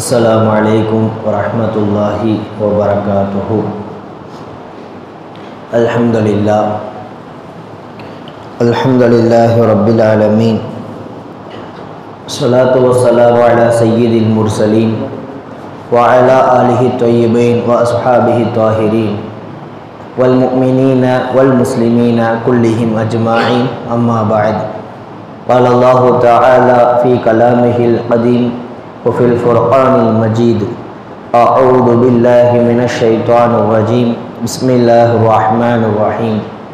السلام عليكم ورحمة الله وبركاته الحمد لله الحمد لله رب العالمين الصلاة والسلام على سيد المرسلين وعلى آله الطيبين وأصحابه الطاهرين والمؤمنين والمسلمين كلهم أجمعين أما بعد قال الله تعالى في كلامه القديم وفي الفرقان المجيد أعوذ بالله من الشيطان الرجيم بسم الله الرحمن الرحيم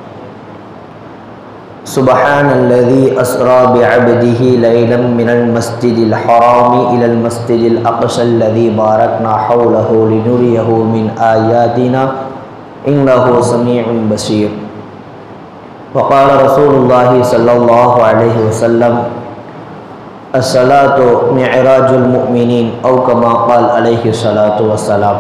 سبحان الذي أسرى بعبده ليلا من المسجد الحرام إلى المسجد الأقصى الذي باركنا حوله لنريه من آياتنا إنه سميع بصير وقال رسول الله صلى الله عليه وسلم الصلاة معراج المؤمنين أو كما قال عليه الصلاة والسلام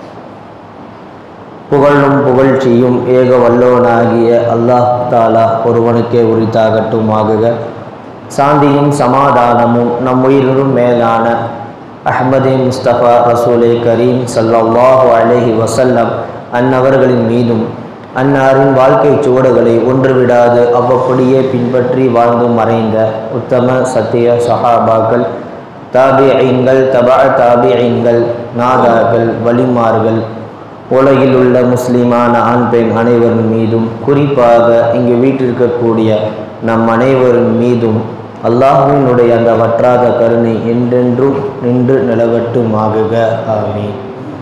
புகழும் புகழ்ச்சியும் ஏக வல்லவனாகிய அல்லாஹ் தாலா ஒருவனுக்கே உரித்தாகட்டுமாகுக சாந்தியும் சமாதானமும் நம் உயிரிலும் மேலான அஹ்மதே முஸ்தபா ரசூலே கரீம் சல்லல்லாஹு அலைஹி வசல்லம் அன்னவர்களின் மீதும் அன்னாரின் வாழ்க்கை சுவடுகளை ஒன்றுவிடாது அவ்வப்படியே பின்பற்றி வாழ்ந்து மறைந்த உத்தம சத்திய சஹாபாக்கள் தாபியங்கள் தபா தாபியங்கள் நாதாக்கள் வலிமார்கள் உலகில் உள்ள முஸ்லிமான ஆண் பெண் அனைவரின் மீதும் குறிப்பாக இங்கு வீட்டிருக்கக்கூடிய நம் அனைவரின் மீதும் அல்லாஹுவினுடைய அந்த வற்றாத கருணை என்றென்றும் நின்று நிலவட்டுமாகுக ஆமீன்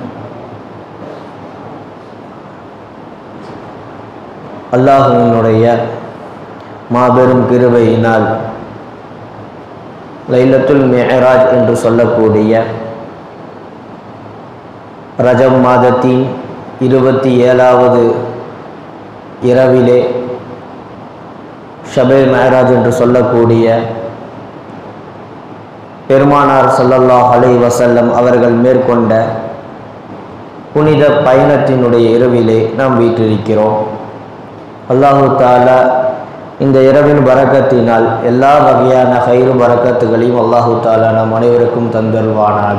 அல்லாஹுவினுடைய மாபெரும் கிருபையினால் லைலத்துல் மெஹராஜ் என்று சொல்லக்கூடிய ரஜம் மாதத்தின் இருபத்தி ஏழாவது இரவிலே ஷபேல் மெஹராஜ் என்று சொல்லக்கூடிய பெருமானார் சல்லல்லாஹ் அலை வசல்லம் அவர்கள் மேற்கொண்ட புனித பயணத்தினுடைய இரவிலே நாம் வீற்றிருக்கிறோம் அல்லாஹு தாலா இந்த இரவின் பறக்கத்தினால் எல்லா வகையான கயிறு பறக்கத்துகளையும் அல்லாஹு தாலா நம் அனைவருக்கும் தந்தருவானாக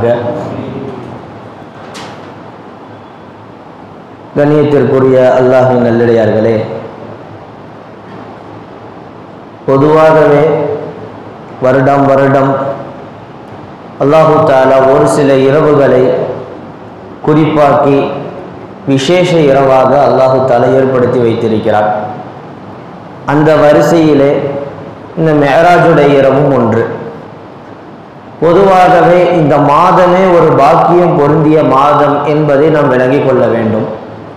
கண்ணியத்திற்குரிய அல்லாஹின் நல்லடியார்களே பொதுவாகவே வருடம் வருடம் அல்லாஹு தாலா ஒரு சில இரவுகளை குறிப்பாக்கி விசேஷ இரவாக அல்லாஹு தாலா ஏற்படுத்தி வைத்திருக்கிறார் அந்த வரிசையிலே இந்த மெஹராஜுடைய இரவும் ஒன்று பொதுவாகவே இந்த மாதமே ஒரு பாக்கியம் பொருந்திய மாதம் என்பதை நாம் விளங்கிக் கொள்ள வேண்டும்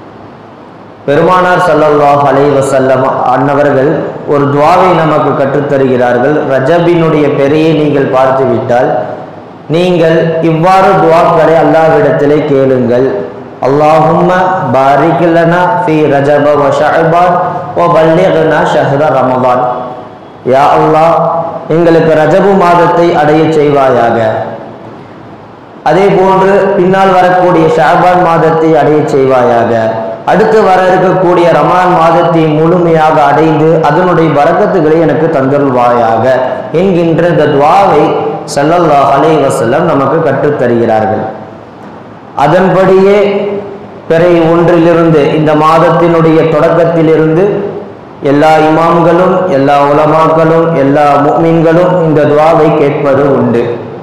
பெருமானார் சல்லல்லாஹ் அலை வசல்லம் அன்னவர்கள் ஒரு துவாவை நமக்கு கற்றுத்தருகிறார்கள் ரஜபினுடைய பெரியை நீங்கள் பார்த்துவிட்டால் நீங்கள் இவ்வாறு துவாக்களை அல்லாவிடத்திலே கேளுங்கள் அல்லாஹும்ம பாரிக் லனா ஃபி ரஜப வ ஷஅபான் வ பல்லிக்னா ஷஹ்ர ரமதான் யா அல்லாஹ் எங்களுக்கு ரஜபு மாதத்தை அடைய செய்வாயாக அதே போன்று பின்னால் வரக்கூடிய ஷாபான் மாதத்தை அடைய செய்வாயாக அடுத்து வர இருக்கக்கூடிய ரமான் மாதத்தை முழுமையாக அடைந்து அதனுடைய பறக்கத்துகளை எனக்கு தந்தருள்வாயாக என்கின்ற இந்த துவாவை சல்லல்லாஹ் அலை வசல்லம் நமக்கு கற்றுத்தருகிறார்கள் அதன்படியே பிறை ஒன்றிலிருந்து இந்த மாதத்தினுடைய தொடக்கத்திலிருந்து எல்லா இமாம்களும் எல்லா உலமாக்களும் எல்லா முக்மீன்களும் இந்த துவாவை கேட்பது உண்டு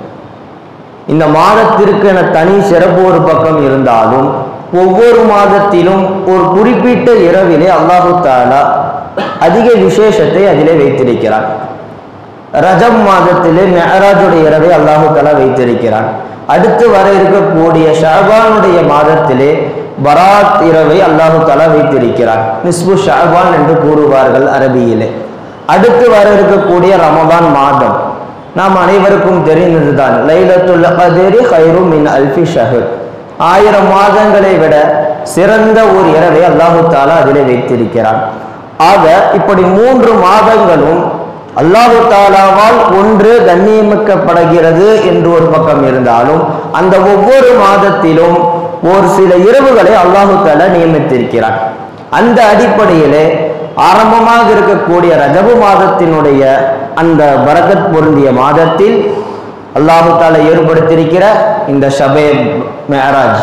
இந்த மாதத்திற்கு என தனி சிறப்பு ஒரு பக்கம் இருந்தாலும் ஒவ்வொரு மாதத்திலும் ஒரு குறிப்பிட்ட இரவிலே அல்லாஹு தாலா அதிக விசேஷத்தை அதிலே வைத்திருக்கிறான் ரஜம் மாதத்திலே மெஹராஜுடைய இரவை அல்லாஹு தாலா வைத்திருக்கிறான் அடுத்து வர இருக்கக்கூடிய ஷாபானுடைய மாதத்திலே பராத் இரவை அல்லாஹு தாலா வைத்திருக்கிறான் நிஸ்பு ஷாபான் என்று கூறுவார்கள் அரபியிலே அடுத்து வர இருக்கக்கூடிய ரமதான் மாதம் நாம் அனைவருக்கும் தெரிந்ததுதான் லைலத்துல் கதிரி ஹைரும் மின் அல்ஃபி ஷஹர் ஆயிரம் மாதங்களை விட சிறந்த ஒரு இரவை அல்லாஹு தாலா அதிலே வைத்திருக்கிறான் ஆக இப்படி மூன்று மாதங்களும் அல்லாஹு தாலாவால் ஒன்று கண்ணியமிக்கப்படுகிறது என்று ஒரு பக்கம் இருந்தாலும் அந்த ஒவ்வொரு மாதத்திலும் ஒரு சில இரவுகளை அல்லாஹு தாலா நியமித்திருக்கிறான் அந்த அடிப்படையிலே ஆரம்பமாக இருக்கக்கூடிய ரஜபு மாதத்தினுடைய அந்த பரகத் பொருந்திய மாதத்தில் அல்லாஹு தாலா ஏற்படுத்தியிருக்கிற இந்த ஷபே மேராஜ்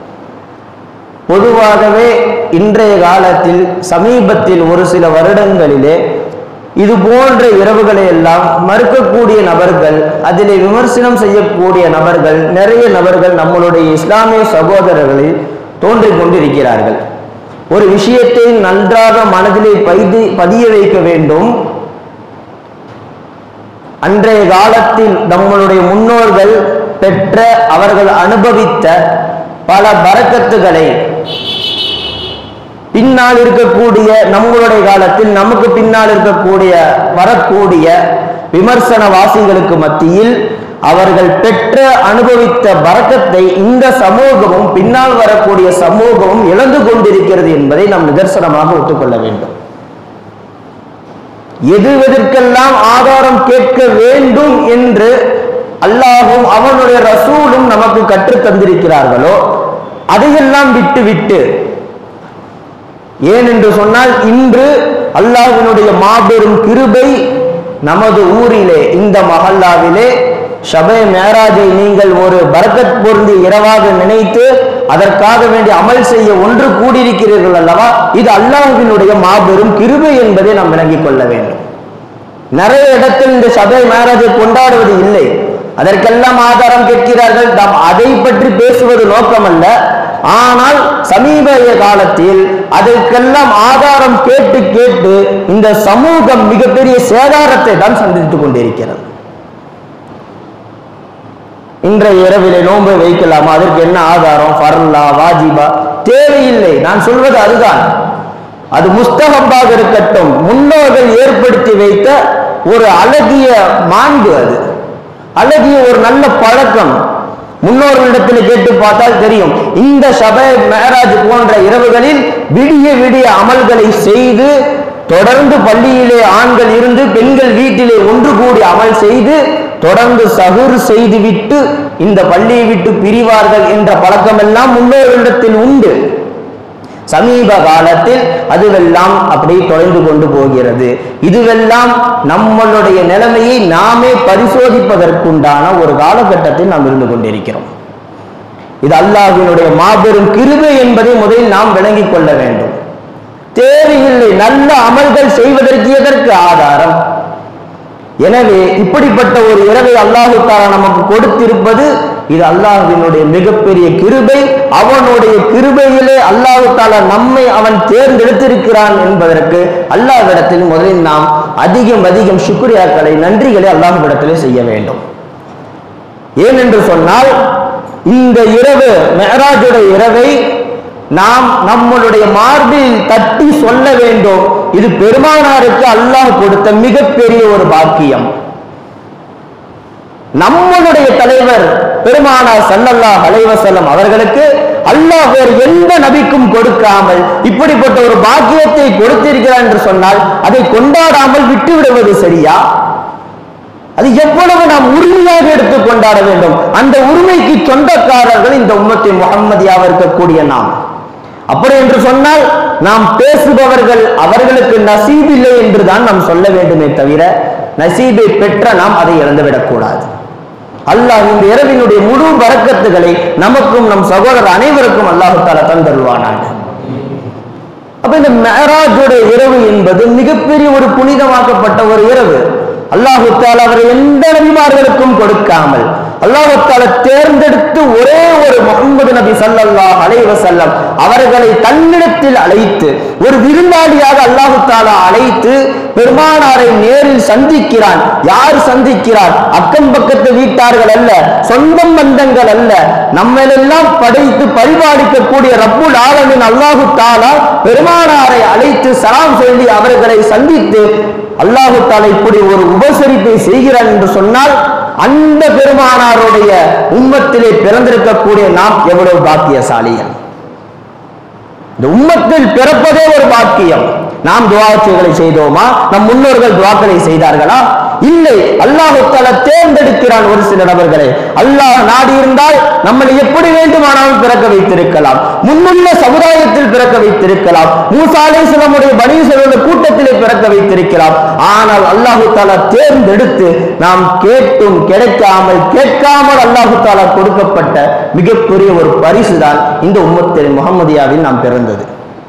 பொதுவாகவே இன்றைய காலத்தில் சமீபத்தில் ஒரு சில வருடங்களிலே இது போன்ற இரவுகளை எல்லாம் மறுக்கக்கூடிய நபர்கள் அதிலே விமர்சனம் செய்யக்கூடிய நபர்கள் நிறைய நபர்கள் நம்மளுடைய இஸ்லாமிய சகோதரர்களில் தோன்றிக் கொண்டிருக்கிறார்கள் ஒரு விஷயத்தை நன்றாக மனதிலே பைதி பதிய வைக்க வேண்டும் அன்றைய காலத்தில் நம்மளுடைய முன்னோர்கள் பெற்ற அவர்கள் அனுபவித்த பல பரக்கத்துகளை பின்னால் இருக்கக்கூடிய நம்மளுடைய காலத்தில் நமக்கு பின்னால் இருக்கக்கூடிய வரக்கூடிய விமர்சன வாசிகளுக்கு மத்தியில் அவர்கள் பெற்ற அனுபவித்த பரக்கத்தை இந்த சமூகமும் பின்னால் வரக்கூடிய சமூகமும் இழந்து கொண்டிருக்கிறது என்பதை நாம் நிதர்சனமாக ஒத்துக்கொள்ள வேண்டும் எது எதற்கெல்லாம் ஆதாரம் கேட்க வேண்டும் என்று அல்லாஹும் அவனுடைய ரசூலும் நமக்கு கற்றுத் தந்திருக்கிறார்களோ அதையெல்லாம் விட்டு விட்டு ஏன் என்று சொன்னால் இன்று அல்லாஹ்வினுடைய மாபெரும் கிருபை நமது ஊரிலே இந்த மஹல்லாவிலே ஷபே மேராஜை நீங்கள் ஒரு பரக்கத் பொருந்திய இரவாக நினைத்து அதற்காக வேண்டி அமல் செய்ய ஒன்று கூடியிருக்கிறீர்கள் அல்லவா இது அல்லாஹ்வினுடைய மாபெரும் கிருபை என்பதை நாம் விளங்கிக் கொள்ள வேண்டும் நிறைய இடத்தில் இந்த சபை மேராஜை கொண்டாடுவது இல்லை அதற்கெல்லாம் ஆதாரம் கேட்கிறார்கள் நாம் அதை பற்றி பேசுவது நோக்கமல்ல ஆனால் சமீப காலத்தில் அதற்கெல்லாம் ஆதாரம் கேட்டு கேட்டு இந்த சமூகம் மிகப்பெரிய சேதாரத்தை தான் சந்தித்துக் கொண்டிருக்கிறது இன்றைய இரவிலே நோன்பு வைக்கலாமா அதற்கு என்ன ஆதாரம் ஃபர்லா வாஜிபா தேவையில்லை நான் சொல்வது அதுதான் அது முஸ்தகப்பாக இருக்கட்டும் முன்னோர்கள் ஏற்படுத்தி வைத்த ஒரு அழகிய மாண்பு அது அழகிய ஒரு நல்ல பழக்கம் முன்னோர்களிடத்தில் கேட்டு பார்த்தால் தெரியும் இந்த சபை மேராஜ் போன்ற இரவுகளில் விடிய விடிய அமல்களை செய்து தொடர்ந்து பள்ளியிலே ஆண்கள் இருந்து பெண்கள் வீட்டிலே ஒன்று கூடி அமல் செய்து தொடர்ந்து சகுர் செய்துவிட்டு இந்த பள்ளியை விட்டு பிரிவார்கள் என்ற பழக்கமெல்லாம் முன்னோர்களிடத்தில் உண்டு சமீப காலத்தில் அதுவெல்லாம் அப்படியே தொலைந்து கொண்டு போகிறது இதுவெல்லாம் நம்மளுடைய நிலைமையை நாமே பரிசோதிப்பதற்குண்டான ஒரு காலகட்டத்தில் நாம் இருந்து கொண்டிருக்கிறோம் இது அல்லாஹ்வினுடைய மாபெரும் கிருபை என்பதை முதலில் நாம் விளங்கிக் கொள்ள வேண்டும் தேவையில்லை நல்ல அமல்கள் செய்வதற்கு எதற்கு ஆதாரம் எனவே இப்படிப்பட்ட ஒரு இரவை அல்லாஹு தாலா நமக்கு கொடுத்திருப்பது இது அல்லாஹ்வினுடைய மிகப்பெரிய கிருபை அவனுடைய கிருபையிலே அல்லாஹு தாலா நம்மை அவன் தேர்ந்தெடுத்திருக்கிறான் என்பதற்கு அல்லாஹ்விடத்தில் முதலில் நாம் அதிகம் அதிகம் சுக்ரியாக்களை நன்றிகளை அல்லாஹ்விடத்திலே செய்ய வேண்டும் ஏனென்று சொன்னால் இந்த இரவு மெஹராஜுடைய இரவை நாம் நம்மளுடைய மார்பில் தட்டி சொல்ல வேண்டும் இது பெருமானாருக்கு அல்லாஹ் கொடுத்த மிகப்பெரிய ஒரு பாக்கியம் நம்மளுடைய தலைவர் பெருமானார் சல்லல்லாஹ் அலைவசல்லம் அவர்களுக்கு அல்லாஹ் வேறு எந்த நபிக்கும் கொடுக்காமல் இப்படிப்பட்ட ஒரு பாக்கியத்தை கொடுத்திருக்கிறார் என்று சொன்னால் அதை கொண்டாடாமல் விட்டு விடுவது சரியா அது எவ்வளவு நாம் உரிமையாக எடுத்து கொண்டாட வேண்டும் அந்த உரிமைக்கு சொந்தக்காரர்கள் இந்த உம்மத்தை முகம்மதியாக இருக்கக்கூடிய நாம் அப்படி என்று சொன்னால் நாம் பேசுபவர்கள் அவர்களுக்கு நசீப் இல்லை என்று தான் நாம் சொல்ல வேண்டுமே தவிர நசீபை பெற்ற நாம் அதை இழந்துவிடக் கூடாது அல்லாஹ் இந்த இரவினுடைய முழு வரக்கத்துகளை நமக்கும் நம் சகோதரர் அனைவருக்கும் அல்லாஹு தாலா தந்தருவானாங்க அப்ப இந்த மெஹராஜுடைய இரவு என்பது மிகப்பெரிய ஒரு புனிதமாக்கப்பட்ட ஒரு இரவு அல்லாஹு தாலா அவரை எந்த நபிமார்களுக்கும் கொடுக்காமல் அல்லாஹு தாலா தேர்ந்தெடுத்து ஒரே ஒரு முகமது நபி ஸல்லல்லாஹு அலைஹி வஸல்லம் அவர்களை தன்னிடத்தில் அழைத்து ஒரு விருந்தாளியாக அல்லாஹு தாலா அழைத்து பெருமானாரை நேரில் சந்திக்கிறான் யார் சந்திக்கிறார் அக்கம் பக்கத்து வீட்டார்கள் அல்ல சொந்தம் பந்தங்கள் அல்ல நம்மளெல்லாம் படைத்து பரிபாலிக்கக்கூடிய ரப்புல் ஆலமின் அல்லாஹு தாலா பெருமானாரை அழைத்து சலாம் சொல்லி அவர்களை சந்தித்து அல்லாஹு தாலா இப்படி ஒரு உபசரிப்பை செய்கிறான் என்று சொன்னால் அந்த பெருமானாருடைய உம்மத்திலே பிறந்திருக்கக்கூடிய நாம் எவ்வளவு பாக்கியசாலிகள் இந்த உம்மத்தில் பிறப்பதே ஒரு பாக்கியம் நாம் துவாட்சிகளை செய்தோமா நம் முன்னோர்கள் துவாக்களை செய்தார்களா இல்லை அல்லாஹு தஆலா தேர்ந்தெடுக்கிறான் ஒரு சில நபர்களை அல்லாஹ் நாடி இருந்தால் நம்மளை எப்படி வேண்டுமானாலும் பிறக்க வைத்திருக்கலாம் முன்னுள்ள சமுதாயத்தில் பிறக்க வைத்திருக்கலாம் மூசா அலைஹிஸ்ஸலாமுடைய பனீசரோடு கூட்டத்திலே பிறக்க வைத்திருக்கிறான் ஆனால் அல்லாஹு தாலா தேர்ந்தெடுத்து நாம் கேட்டும் கிடைக்காமல் கேட்காமல் அல்லாஹு தாலா கொடுக்கப்பட்ட மிகப்பெரிய ஒரு பரிசு தான் இந்த உம்மத்தில் முகமதியாவில் நாம் பிறந்தது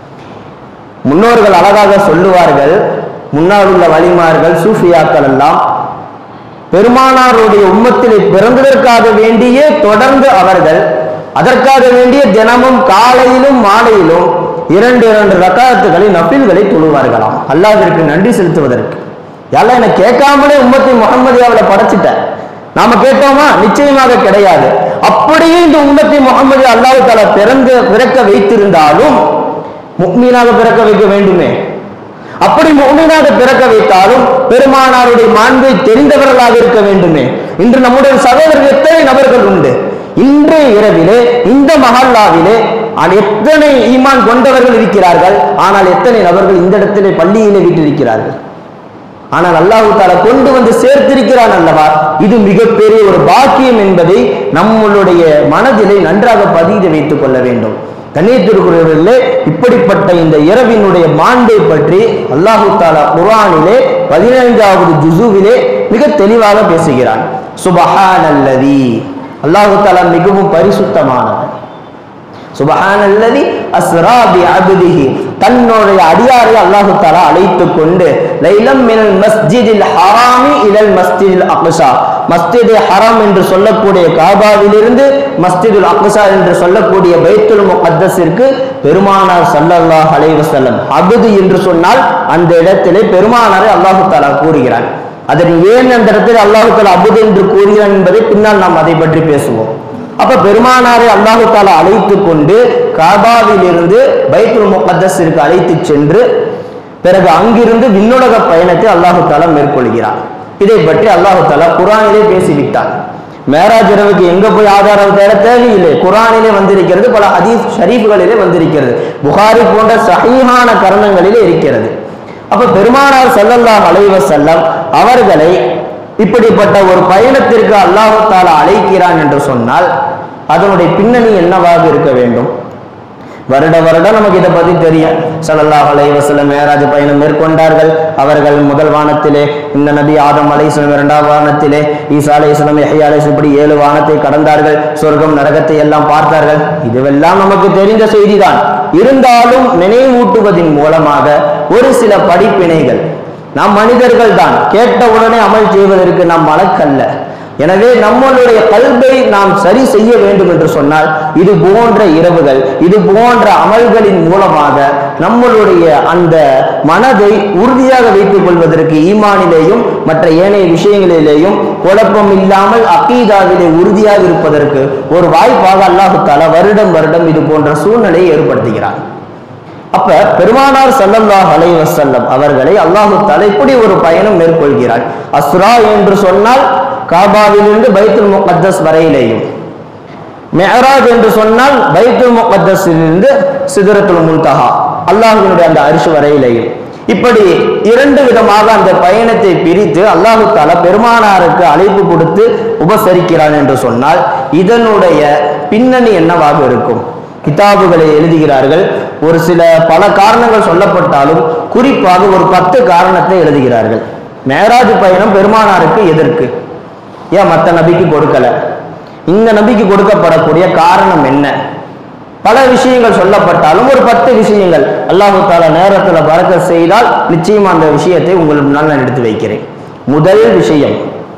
முன்னோர்கள் அழகாக சொல்லுவார்கள் முன்னால் உள்ள வலிமார்கள் சூஃபியாக்கள் எல்லாம் பெருமானாருடைய உம்மத்திலே பிறந்ததற்காக வேண்டியே தொடர்ந்து அவர்கள் அதற்காக வேண்டிய தினமும் காலையிலும் மாலையிலும் இரண்டு இரண்டு ரக்காத்துகளை நபில்களை தொழுவார்களாம் அல்லாஹ்விற்கு நன்றி செலுத்துவதற்கு எல்லாம் என்ன கேட்காமலே உம்மத்தை முகமதியாவில படைச்சிட்ட நாம கேட்டோமா நிச்சயமாக கிடையாது அப்படியே இந்த உம்மத்தை முகமது அல்லாஹ் தாலா பிறந்து பிறக்க வைத்திருந்தாலும் முக்மீனாக பிறக்க வைக்க வேண்டுமே அப்படி முகமீனாக பிறக்க வைத்தாலும் பெருமானாருடைய மாண்பை தெரிந்தவர்களாக இருக்க வேண்டுமே இன்று நம்முடைய சகோதரர்கள் எத்தனை நபர்கள் உண்டு இன்றைய இரவிலே இந்த மஹல்லாவிலே ஆ- எத்தனை ஈமான் கொண்டவர்கள் இருக்கிறார்கள் ஆனால் எத்தனை நபர்கள் இந்த இடத்திலே பள்ளியிலே வீட்டிருக்கிறார்கள் ஆனால் அல்லாஹு தாலா கொண்டு வந்து சேர்த்திருக்கிறான் அல்லவா இது மிகப்பெரிய ஒரு பாக்கியம் என்பதை நம்மளுடைய மனதிலே நன்றாக பதிந்து வைத்துக் கொள்ள வேண்டும் கண்ணியத்திற்குரியவர்களே இப்படிப்பட்ட இந்த இரவினுடைய மாண்பை பற்றி அல்லாஹு தாலா குர்ஆனிலே பதினைந்தாவது ஜுசுவிலே மிக தெளிவாக பேசுகிறான் சுபஹானல்லதி அல்லாஹு தாலா மிகவும் பரிசுத்தமானவன் சுபஹானல்லதி அஸ்ரா பி அப்திஹி தன்னுடைய அடியாரை அல்லாஹு தஆலா அழைத்து கொண்டு லைலம் மினல் மஸ்ஜிதில் ஹராமி இலல் மஸ்ஜிதில் அக்ஸா மஸ்ஜித் ஹராம் என்று சொல்லக்கூடிய காபாவிலிருந்து மஸ்ஜிதுல் அக்ஸா என்று சொல்லக்கூடிய பைத்துல் முகத்தஸிற்கு பெருமானார் ஸல்லல்லாஹு அலைஹி வஸல்லம் அப்து என்று சொன்னால் அந்த இடத்திலே பெருமானாரை அல்லாஹு தஆலா கூறுகிறான் அதன் ஏன் அந்த இடத்தில் அல்லாஹு தஆலா அப்து என்று கூறுகிறான் என்பதை பின்னால் நாம் அதை பற்றி பேசுவோம் அப்ப பெருமானாரை அல்லாஹு தாலா அழைத்து கொண்டு காபாவிலிருந்து பைத்துல் முகத்தஸிற்கு அழைத்து சென்று பிறகு அங்கிருந்து விண்ணுலக பயணத்தை அல்லாஹு தாலா மேற்கொள்கிறார் இதை பற்றி அல்லாஹு தாலா குரானிலே பேசிவிட்டான் மேராஜ் இரவுக்கு எங்க போய் ஆதாரம் தேட தேவையில்லை குரானிலே வந்திருக்கிறது பல ஹதீஸ் ஷரீஃப்களிலே வந்திருக்கிறது புகாரி போன்ற சஹீஹான கரணங்களிலே இருக்கிறது அப்ப பெருமானார் ஸல்லல்லாஹு அலைஹி வஸல்லம் அவர்களை இப்படிப்பட்ட ஒரு பயணத்திற்கு அல்லாஹு தாலா அழைக்கிறான் என்று சொன்னால் அதனுடைய பின்னணி என்னவாக இருக்க வேண்டும் வருட வருடம் நமக்கு இதை பத்தி தெரியும் ஸல்லல்லாஹு அலைஹி வஸல்லம் மேராஜ் பயணம் மேற்கொண்டார்கள் அவர்கள் முதல் வானத்திலே இந்த நபி ஆதம் அலைஹிஸ்ஸலாம் இரண்டாம் வானத்திலே ஈசா அலைஹிஸ்ஸலாம் யஹ்யா அலைஹிஸ்ஸலாம் இப்படி ஏழு வானத்தை கடந்தார்கள் சொர்க்கம் நரகத்தை எல்லாம் பார்த்தார்கள் இதுவெல்லாம் நமக்கு தெரிந்த செய்திதான் இருந்தாலும் நினைவூட்டுவதின் மூலமாக ஒரு சில படிப்பினைகள் நாம் மனிதர்கள் தான் கேட்ட உடனே அமல் செய்வதற்கு நாம் மலக்கல்ல எனவே நம்மளுடைய கல்வை நாம் சரி செய்ய வேண்டும் என்று சொன்னால் இது போன்ற இரவுகள் இது போன்ற அமல்களின் மூலமாக நம்மளுடைய அந்த மனதை உறுதியாக வைத்துக் கொள்வதற்கு ஈமானிலேயும் மற்ற ஏனைய விஷயங்களிலேயும் குழப்பம் இல்லாமல் அக்கீதாவிலே உறுதியாக இருப்பதற்கு ஒரு வாய்ப்பாக அல்லாஹு தாலா வருடம் வருடம் இது போன்ற சூழ்நிலையை ஏற்படுத்துகிறார் அப்ப பெருமானார் ஸல்லல்லாஹு அலைஹி வஸல்லம் அவர்களை அல்லாஹு தஆலா இப்படி ஒரு பயணம் மேற்கொள்கிறார் அஸ்ரா என்று சொன்னால் காபாவிலிருந்து பைத்துல் முகத்தஸ் வரையிலேயும் மெஹராஜ் என்று சொன்னால் பைத்துல் முகத்தஸிலிருந்து சிதறத்துல் முன்தஹா அல்லாஹ்வினுடைய அந்த அரிசி வரையிலேயும் இப்படி இரண்டு விதமாக அந்த பயணத்தை பிரித்து அல்லாஹு தாலா பெருமானாருக்கு அழைப்பு கொடுத்து உபசரிக்கிறான் என்று சொன்னால் இதனுடைய பின்னணி என்னவாக இருக்கும் கிதாபுகளை எழுதுகிறார்கள் ஒரு சில பல காரணங்கள் சொல்லப்பட்டாலும் குறிப்பாக ஒரு பத்து காரணத்தை எழுதுகிறார்கள் மேராஜ் பயணம் பெருமானாருக்கு எதற்கு ஏன் மற்ற நபிக்கு கொடுக்கல இந்த நபிக்கு கொடுக்கப்படக்கூடிய காரணம் என்ன பல விஷயங்கள் சொல்லப்பட்டாலும் ஒரு பத்து விஷயங்கள் அல்லாஹு தாலா நேரத்துல பறக்க செய்தால் நிச்சயமா அந்த விஷயத்தை உங்கள் முன்னால் நான் எடுத்து வைக்கிறேன் முதல் விஷயம்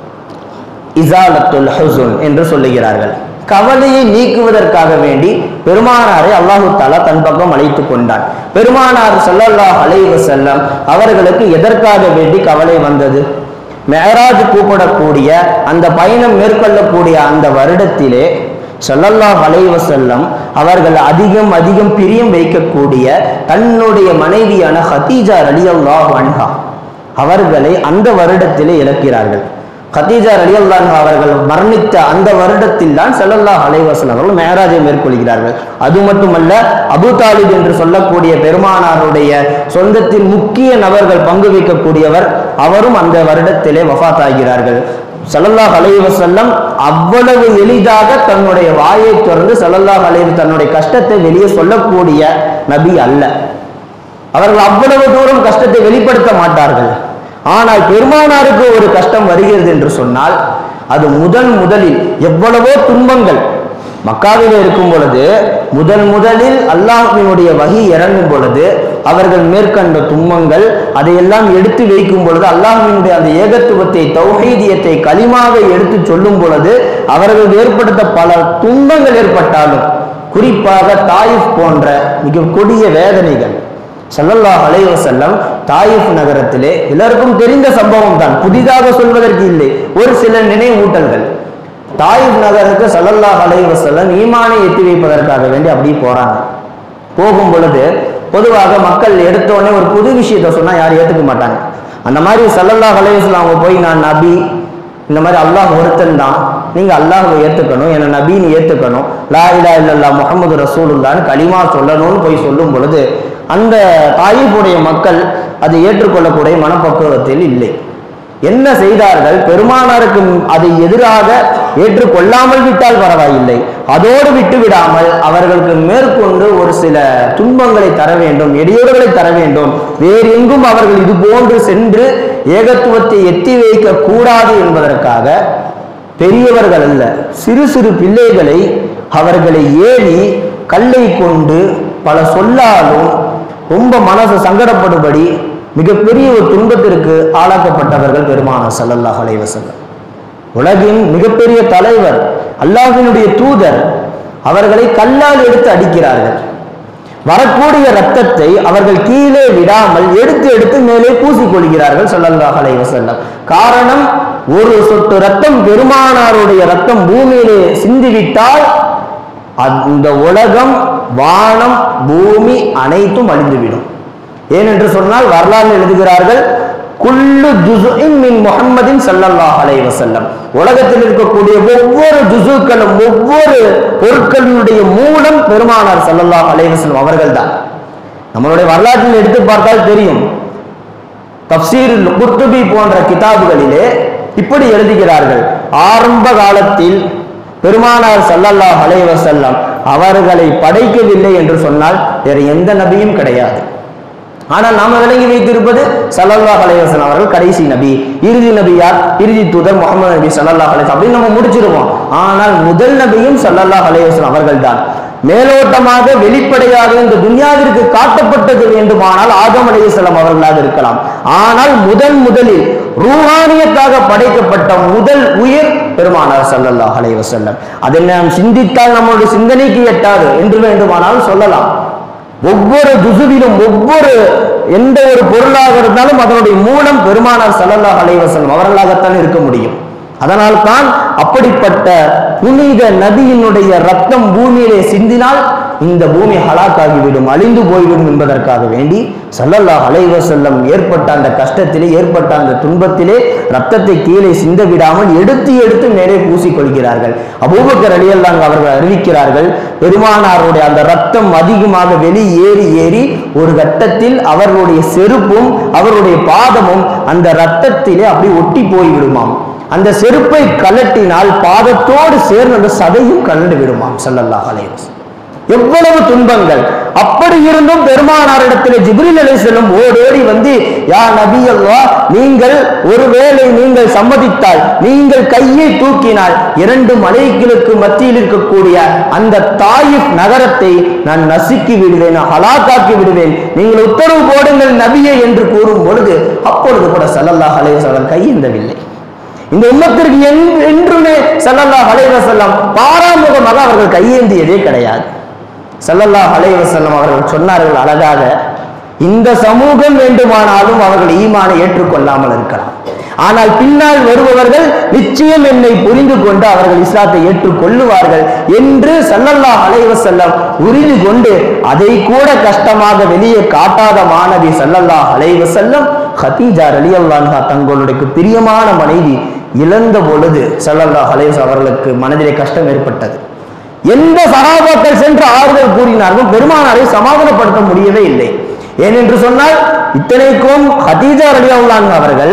இசாலத்துல் ஹுசுன் என்று சொல்லுகிறார்கள் கவலையை நீக்குவதற்காக வேண்டி பெருமானாரை அல்லாஹு தாலா தன் பக்கம் அழைத்து கொண்டான் பெருமானார் ஸல்லல்லாஹு அலைஹி வஸல்லம் அவர்களுக்கு எதற்காக வேண்டி கவலை வந்தது மேராஜ் கூப்பிடக்கூடிய அந்த பயணம் மேற்கொள்ளக்கூடிய அந்த வருடத்திலே ஸல்லல்லாஹு அலைஹி வஸல்லம் அவர்கள் அதிகம் அதிகம் பிரியம் வைக்கக்கூடிய தன்னுடைய மனைவியான ஹதீஜா ரலியல்லாஹு அன்ஹா அவர்களை அந்த வருடத்திலே இழக்கிறார்கள் கதீஜா ரலியல்லாஹு அவர்கள் மரணித்த அந்த வருடத்தில் தான் ஸல்லல்லாஹு அலைஹி வஸல்லம் அவர்கள் மேராஜை மேற்கொள்கிறார்கள் அது மட்டுமல்ல அபூ தாலிப் என்று சொல்லக்கூடிய பெருமானாருடைய சொந்தத்தின் முக்கிய நபர்கள் பங்கு வைக்கக்கூடியவர் அவரும் அந்த வருடத்திலே வஃபாத் ஆகிறார்கள் ஸல்லல்லாஹு அலைஹி வஸல்லம் அவ்வளவு எளிதாக தன்னுடைய வாயை திறந்து ஸல்லல்லாஹு அலைஹி தன்னுடைய கஷ்டத்தை வெளியே சொல்லக்கூடிய நபி அல்ல அவர்கள் அவ்வளவு தூரம் கஷ்டத்தை வெளிப்படுத்த மாட்டார்கள் ஆனால் பெருமானாருக்கு ஒரு கஷ்டம் வருகிறது என்று சொன்னால் அது முதன் முதலில் எவ்வளவோ துன்பங்கள் மக்காவிலே இருக்கும் பொழுது முதல் முதலில் அல்லாஹ்வினுடைய வகி இறங்கும் பொழுது அவர்கள் மேற்கண்ட துன்பங்கள் அதையெல்லாம் எடுத்து வைக்கும் பொழுது அல்லாஹ்வினுடைய அந்த ஏகத்துவத்தை தௌஹீதியத்தை களிமாக எடுத்து சொல்லும் பொழுது அவர்கள் ஏற்படுத்த பல துன்பங்கள் ஏற்பட்டாலும் குறிப்பாக தாயிஃப் போன்ற மிக கொடிய வேதனைகள் ஸல்லல்லாஹு அலைஹி வஸல்லம் தாயிஃப் நகரத்திலே எல்லாருக்கும் தெரிந்த சம்பவம் தான் புதிதாக சொல்வதற்கு இல்லை ஒரு சில நினைவூட்டல்கள் தாயிஃப் நகருக்கு ஸல்லல்லாஹு அலைஹி வஸல்லம் ஈமானை எத்தி வைப்பதற்காக வேண்டி அப்படியே போறாங்க போகும் பொழுது பொதுவாக மக்கள் எடுத்த உடனே ஒரு புது விஷயத்தை சொன்னா யாரும் ஏத்துக்க மாட்டாங்க அந்த மாதிரி ஸல்லல்லாஹு அலைஹி வஸல்லம் அவங்க போய் நான் நபி இந்த மாதிரி அல்லாஹ் ஒருத்தன் தான் நீங்க அல்லாஹ்வை ஏத்துக்கணும் என்ன நபின்னு ஏத்துக்கணும் லா இலா இல்லல்லா முகமது ரசூலுல்லான்னு களிமா சொல்லணும்னு போய் சொல்லும் பொழுது அந்த தாயிஃபுடைய மக்கள் அதை ஏற்றுக்கொள்ளக்கூடிய மனப்பக்குவத்தில் இல்லை என்ன செய்தார்கள் பெருமானாருக்கு அதை எதிராக ஏற்றுக்கொள்ளாமல் விட்டால் பரவாயில்லை அதோடு விட்டு விடாமல் அவர்களுக்கு மேற்கொண்டு ஒரு சில துன்பங்களை தர வேண்டும் இடையூறுகளை தர வேண்டும் வேறு எங்கும் அவர்கள் இது போன்று சென்று ஏகத்துவத்தை எத்தி வைக்க கூடாது என்பதற்காக பெரியவர்கள் அல்ல சிறு சிறு பிள்ளைகளை அவர்களை ஏறி கல்லை கொண்டு பல சொல்லாலும் ரொம்ப மனசு சங்கடப்படும்படி மிகப்பெரிய ஒரு துன்பத்திற்கு ஆளாக்கப்பட்டவர்கள் பெருமானார் ஸல்லல்லாஹு அலைஹி வஸல்லம் உலகின் மிகப்பெரிய தலைவர் அல்லாஹ்வினுடைய தூதர் அவர்களை கல்லால் எடுத்து அடிக்கிறார்கள் வரக்கூடிய ரத்தத்தை அவர்கள் கீழே விடாமல் எடுத்து எடுத்து மேலே பூசிக்கொள்கிறார்கள் ஸல்லல்லாஹு அலைஹி வஸல்லம் காரணம் ஒரு சொட்டு ரத்தம் பெருமானாருடைய ரத்தம் பூமியிலே சிந்திவிட்டால் அந்த உலகம் வானம் பூமி அனைத்தும் அழிந்துவிடும் ஏனென்று சொன்னால் வரலாறு எழுதுகிறார்கள் குல்லு ஜுசுஇன் மின் முஹம்மதின் ஸல்லல்லாஹு அலைஹி வஸல்லம் உலகத்தில் இருக்கக்கூடிய ஒவ்வொரு ஜுசுக்களும் ஒவ்வொரு பொருட்களினுடைய மூலம் பெருமானார் ஸல்லல்லாஹு அலைஹி வஸல்லம் அவர்கள்தான் நம்மளுடைய வரலாற்றில் எடுத்து பார்த்தால் தெரியும் தப்சீர் குர்துபி போன்ற கிதாபுகளிலே இப்படி எழுதுகிறார்கள் ஆரம்ப காலத்தில் பெருமானார் ஸல்லல்லாஹு அலைஹி வஸல்லம் அவர்களை படைக்கவில்லை என்று சொன்னால் வேறு எந்த நபியும் கிடையாது ஆனால் நாம விளங்கி வைத்திருப்பது ஸல்லல்லாஹு அலைஹி வஸல்லம் அவர்கள் கடைசி நபி இறுதி நபி யார் இறுதி தூதர் முகமது நபி ஸல்லல்லாஹு அலைஹி அப்படின்னு நம்ம முடிச்சிருவோம் ஆனால் முதல் நபியும் ஸல்லல்லாஹு அலைஹி வஸல்லம் அவர்கள்தான் மேலோட்டமாக வெளிப்படையாக இந்த துன்யாவிற்கு காட்டப்பட்டது வேண்டுமானால் ஆதம் அலைஹிஸ்ஸலாம் அவர்களாக இருக்கலாம் ஆனால் முதன் முதலில் ரூஹானியத்தாக படைக்கப்பட்ட முதல் உயிர் பெருமானார் ஸல்லல்லாஹு அலைஹி வஸல்லம் அதை நாம் சிந்தித்தால் நம்மளுடைய சிந்தனைக்கு எட்டாது என்று வேண்டுமானால் சொல்லலாம் ஒவ்வொரு துசுவிலும் ஒவ்வொரு எந்த ஒரு பொருளாக இருந்தாலும் அதனுடைய மூலம் பெருமானார் ஸல்லல்லாஹு அலைஹி வஸல்லம் அவர்களாகத்தான் இருக்க முடியும் அதனால் தான் அப்படிப்பட்ட புனித நபியினுடைய ரத்தம் பூமியிலே சிந்தினால் இந்த பூமி ஹலாக்காகிவிடும் அழிந்து போய்விடும் என்பதற்காக வேண்டி ஸல்லல்லாஹு அலைஹி வஸல்லம் ஏற்பட்ட அந்த கஷ்டத்திலே ஏற்பட்ட அந்த துன்பத்திலே ரத்தத்தை கீழே சிந்த விடாமல் எடுத்து எடுத்து மேலே பூசிக்கொள்கிறார்கள் அபூபக்கர் அலியல்லாங்க அவர்கள் அறிவிக்கிறார்கள் பெருமானாருடைய அந்த ரத்தம் அதிகமாக வெளியேறி ஏறி ஒரு கட்டத்தில் அவர்களுடைய செருப்பும் அவருடைய பாதமும் அந்த ரத்தத்திலே அப்படி ஒட்டி போய்விடுமாம் அந்த செருப்பை கலட்டினால் பாதத்தோடு சேர்ந்து அந்த சதையும் கலண்டு விடுமாம் ஸல்லல்லாஹு அலைஹி வஸல்லம் எவ்வளவு துன்பங்கள் அப்படி இருந்தும் பெருமானாரிடத்தில் ஜிப்ரில் அலைஹிஸ்ஸலாம் ஓடோடி வந்து யா நபி அல்லாஹ் நீங்கள் ஒருவேளை நீங்கள் சம்மதித்தால் நீங்கள் கையை தூக்கினால் இரண்டு மலைகளுக்கு மத்தியில் இருக்கக்கூடிய அந்த தாயிஃப் நகரத்தை நான் நசுக்கி விடுவேன் ஹலாக்காக்கி விடுவேன் நீங்கள் உத்தரவு போடுங்கள் நபியே என்று கூறும் பொழுது அப்பொழுது கூட ஸல்லல்லாஹு அலைஹி வஸல்லம் கையேந்தவில்லை இந்த உம்மத்திற்கு என்- என்றுமே ஸல்லல்லாஹு அலைஹி வஸல்லம் பாராமுகமாக அவர்கள் கையேந்தியதே கிடையாது ஸல்லல்லாஹு அலைஹி வஸல்லம் அவர்கள் சொன்னார்கள் அழகாக இந்த சமூகம் வேண்டுமானாலும் அவர்கள் ஈமானை ஏற்றுக்கொள்ளாமல் இருக்கலாம் ஆனால் பின்னால் வருபவர்கள் நிச்சயம் என்னை புரிந்து கொண்டு அவர்கள் இஸ்லாத்தை ஏற்றுக்கொள்ளுவார்கள் என்று ஸல்லல்லாஹு அலைஹி வஸல்லம் உறுதி கொண்டு அதை கூட கஷ்டமாக வெளியே காட்டாத மாணவி ஸல்லல்லாஹு அலைஹி வஸல்லம் ஹதீஜா ரலியல்லாஹு அன்ஹா தங்களுடைய பிரியமான மனைவி இழந்த பொழுது ஸல்லல்லாஹு அலைஹி வஸல்லம் அவர்களுக்கு மனதிலே கஷ்டம் ஏற்பட்டது எந்த சகாபாக்கள் சென்று ஆறுதல் கூறினார்கள் பெருமானாரை சமாதானப்படுத்த முடியவே இல்லை ஏனென்று சொன்னால் இத்தனைக்கும் ஹதீஜா ரலியல்லாஹு அவர்கள்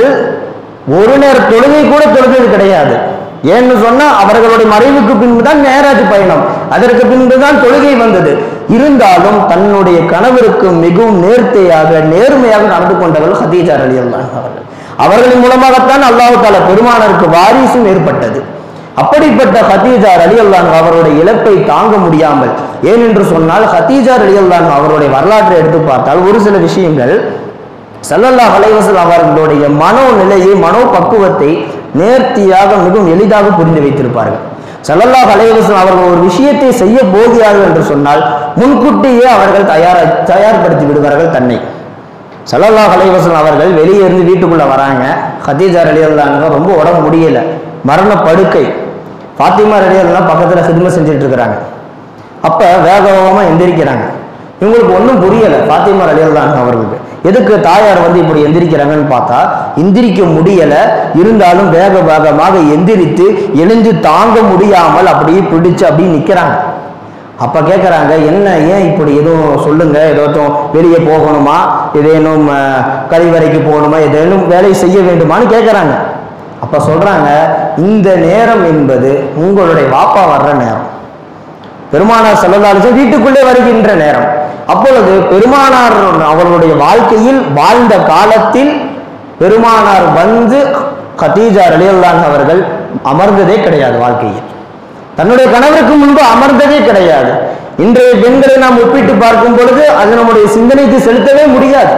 ஒரு நேர தொழுகை கூட தொழுகிறது கிடையாது ஏன்னு சொன்னா அவர்களுடைய மறைவுக்கு பின்பு தான் மேராஜ் பயணம் அதற்கு பின்பு தான் தொழுகை வந்தது இருந்தாலும் தன்னுடைய கணவருக்கு மிகவும் நேர்த்தையாக நேர்மையாக நடந்து கொண்டவர்கள் ஹதீஜா அலி அவர்கள் அவர்களின் மூலமாகத்தான் அல்லாஹு தாலா பெருமானருக்கு வாரிசும் ஏற்பட்டது அப்படிப்பட்ட ஹதீஜார் அலி அல்லான் அவருடைய இழப்பை தாங்க முடியாமல் ஏனென்று சொன்னால் ஹதீஜார் அலி அல்லான் அவருடைய வரலாற்றை எடுத்து பார்த்தால் ஒரு சில விஷயங்கள் சல்லல்லாஹ் அலைவசல் அவர்களுடைய மனோநிலையை மனோபக்குவத்தை நேர்த்தியாக மிகவும் எளிதாக புரிந்து வைத்திருப்பார்கள் சல்லல்லாஹ் அலைவசல் அவர்கள் ஒரு விஷயத்தை செய்ய போகிறார்கள் என்று சொன்னால் முன்கூட்டியே அவர்கள் தயார தயார்படுத்தி விடுவார்கள் தன்னை சல்லல்லாஹ் அலைவசல் அவர்கள் வெளியே இருந்து வீட்டுக்குள்ள வராங்க ஹதீஜார் அலி அல்லாங்க ரொம்ப உடம்பு முடியல மரண படுக்கை ஃபாத்திமா அலி அல்லாம் பக்கத்தில் சிதுமை செஞ்சுட்டு இருக்கிறாங்க அப்ப வேக வேகமா எந்திரிக்கிறாங்க இவங்களுக்கு ஒன்றும் புரியல ஃபாத்திமா அலி அல்லாங்க அவர்களுக்கு எதுக்கு தாயார் வந்து இப்படி எந்திரிக்கிறாங்கன்னு பார்த்தா எந்திரிக்க முடியல இருந்தாலும் வேக வேகமாக எந்திரித்து எழுந்து தாங்க முடியாமல் அப்படியே பிடிச்சு அப்படியே நிக்கிறாங்க அப்ப கேட்குறாங்க என்ன ஏன் இப்படி எதுவும் சொல்லுங்க ஏதாச்சும் வெளியே போகணுமா ஏதேனும் அஹ், கழிவறைக்கு போகணுமா ஏதேனும் வேலை செய்ய வேண்டுமான்னு கேட்குறாங்க அப்ப சொல்றாங்க இந்த நேரம் என்பது உங்களுடைய வாப்பா வர்ற நேரம் பெருமானார் செல்லலாலும் வீட்டுக்குள்ளே வருகின்ற நேரம் அப்பொழுது பெருமானார் அவர்களுடைய வாழ்க்கையில் வாழ்ந்த காலத்தில் பெருமானார் வந்து கதீஜா ரலியல்லான் அவர்கள் அமர்ந்ததே கிடையாது வாழ்க்கையில் தன்னுடைய கணவருக்கு முன்பு அமர்ந்ததே கிடையாது இன்றைய பெண்களை நாம் ஒப்பிட்டு பார்க்கும் பொழுது அது நம்முடைய சிந்தனைக்கு செலுத்தவே முடியாது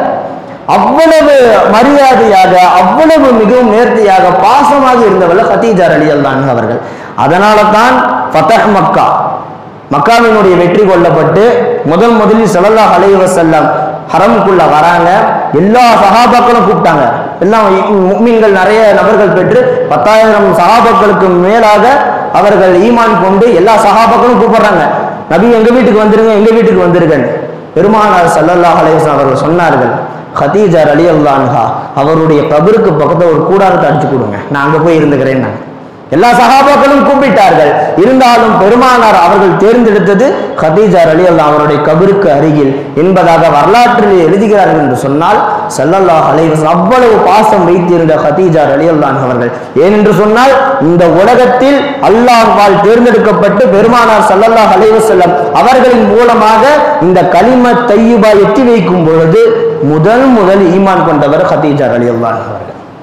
அவ்வளவு மரியாதையாக அவ்வளவு மிகவும் நேர்த்தியாக பாசமாக இருந்தவர்கள் ஹதீஜா ரலியல்லான் அவர்கள் அதனால தான் ஃபதஹ் மக்கா மக்காவினுடைய வெற்றி கொள்ளப்பட்டு முதல் முதலில் ஸல்லல்லாஹு அலைஹி வஸல்லம் ஹரமுக்குள்ள வராங்க எல்லா சஹாபாக்களும் கூப்பிட்டாங்க எல்லாம் முக்மீன்கள் நிறைய நபர்கள் பெற்று பத்தாயிரம் சஹாபாக்களுக்கு மேலாக அவர்கள் ஈமான் கொண்டு எல்லா சஹாபாக்களும் கூப்பிடுறாங்க நபி எங்க வீட்டுக்கு வந்துருங்க எங்க வீட்டுக்கு வந்துருங்கன்னு பெருமானார் ஸல்லல்லாஹு அலைஹி வஸல்லம் அவர்கள் சொன்னார்கள் ஹதீஜா அலி அல்லான்ஹா அவருடைய கபருக்கு பக்கத்துல ஒரு கூடாரத்தை அடிச்சு கொடுங்க நான் அங்க போய் இருந்துக்கிறேன் நான் எல்லா சகாபாக்களும் கூப்பிட்டார்கள் இருந்தாலும் பெருமானார் அவர்கள் தேர்ந்தெடுத்தது ஹதீஜார் அலி அல்லா அவருடைய கபருக்கு அருகில் என்பதாக வரலாற்றில் எழுதுகிறார்கள் என்று சொன்னால் ஸல்லல்லாஹு அலைஹி வஸல்லம் அவ்வளவு பாசம் வைத்திருந்த ஹதீஜார் அலி அல்லான் அவர்கள் ஏனென்று சொன்னால் இந்த உலகத்தில் அல்லாஹ்வால் தேர்ந்தெடுக்கப்பட்டு பெருமானார் ஸல்லல்லாஹு அலைஹி வஸல்லம் அவர்களின் மூலமாக இந்த கலிம தையுபா எட்டி வைக்கும் பொழுது முதல் முதல் ஈமான் கொண்டவர் ஹதீஜார் அலி அல்லான் அவர்கள்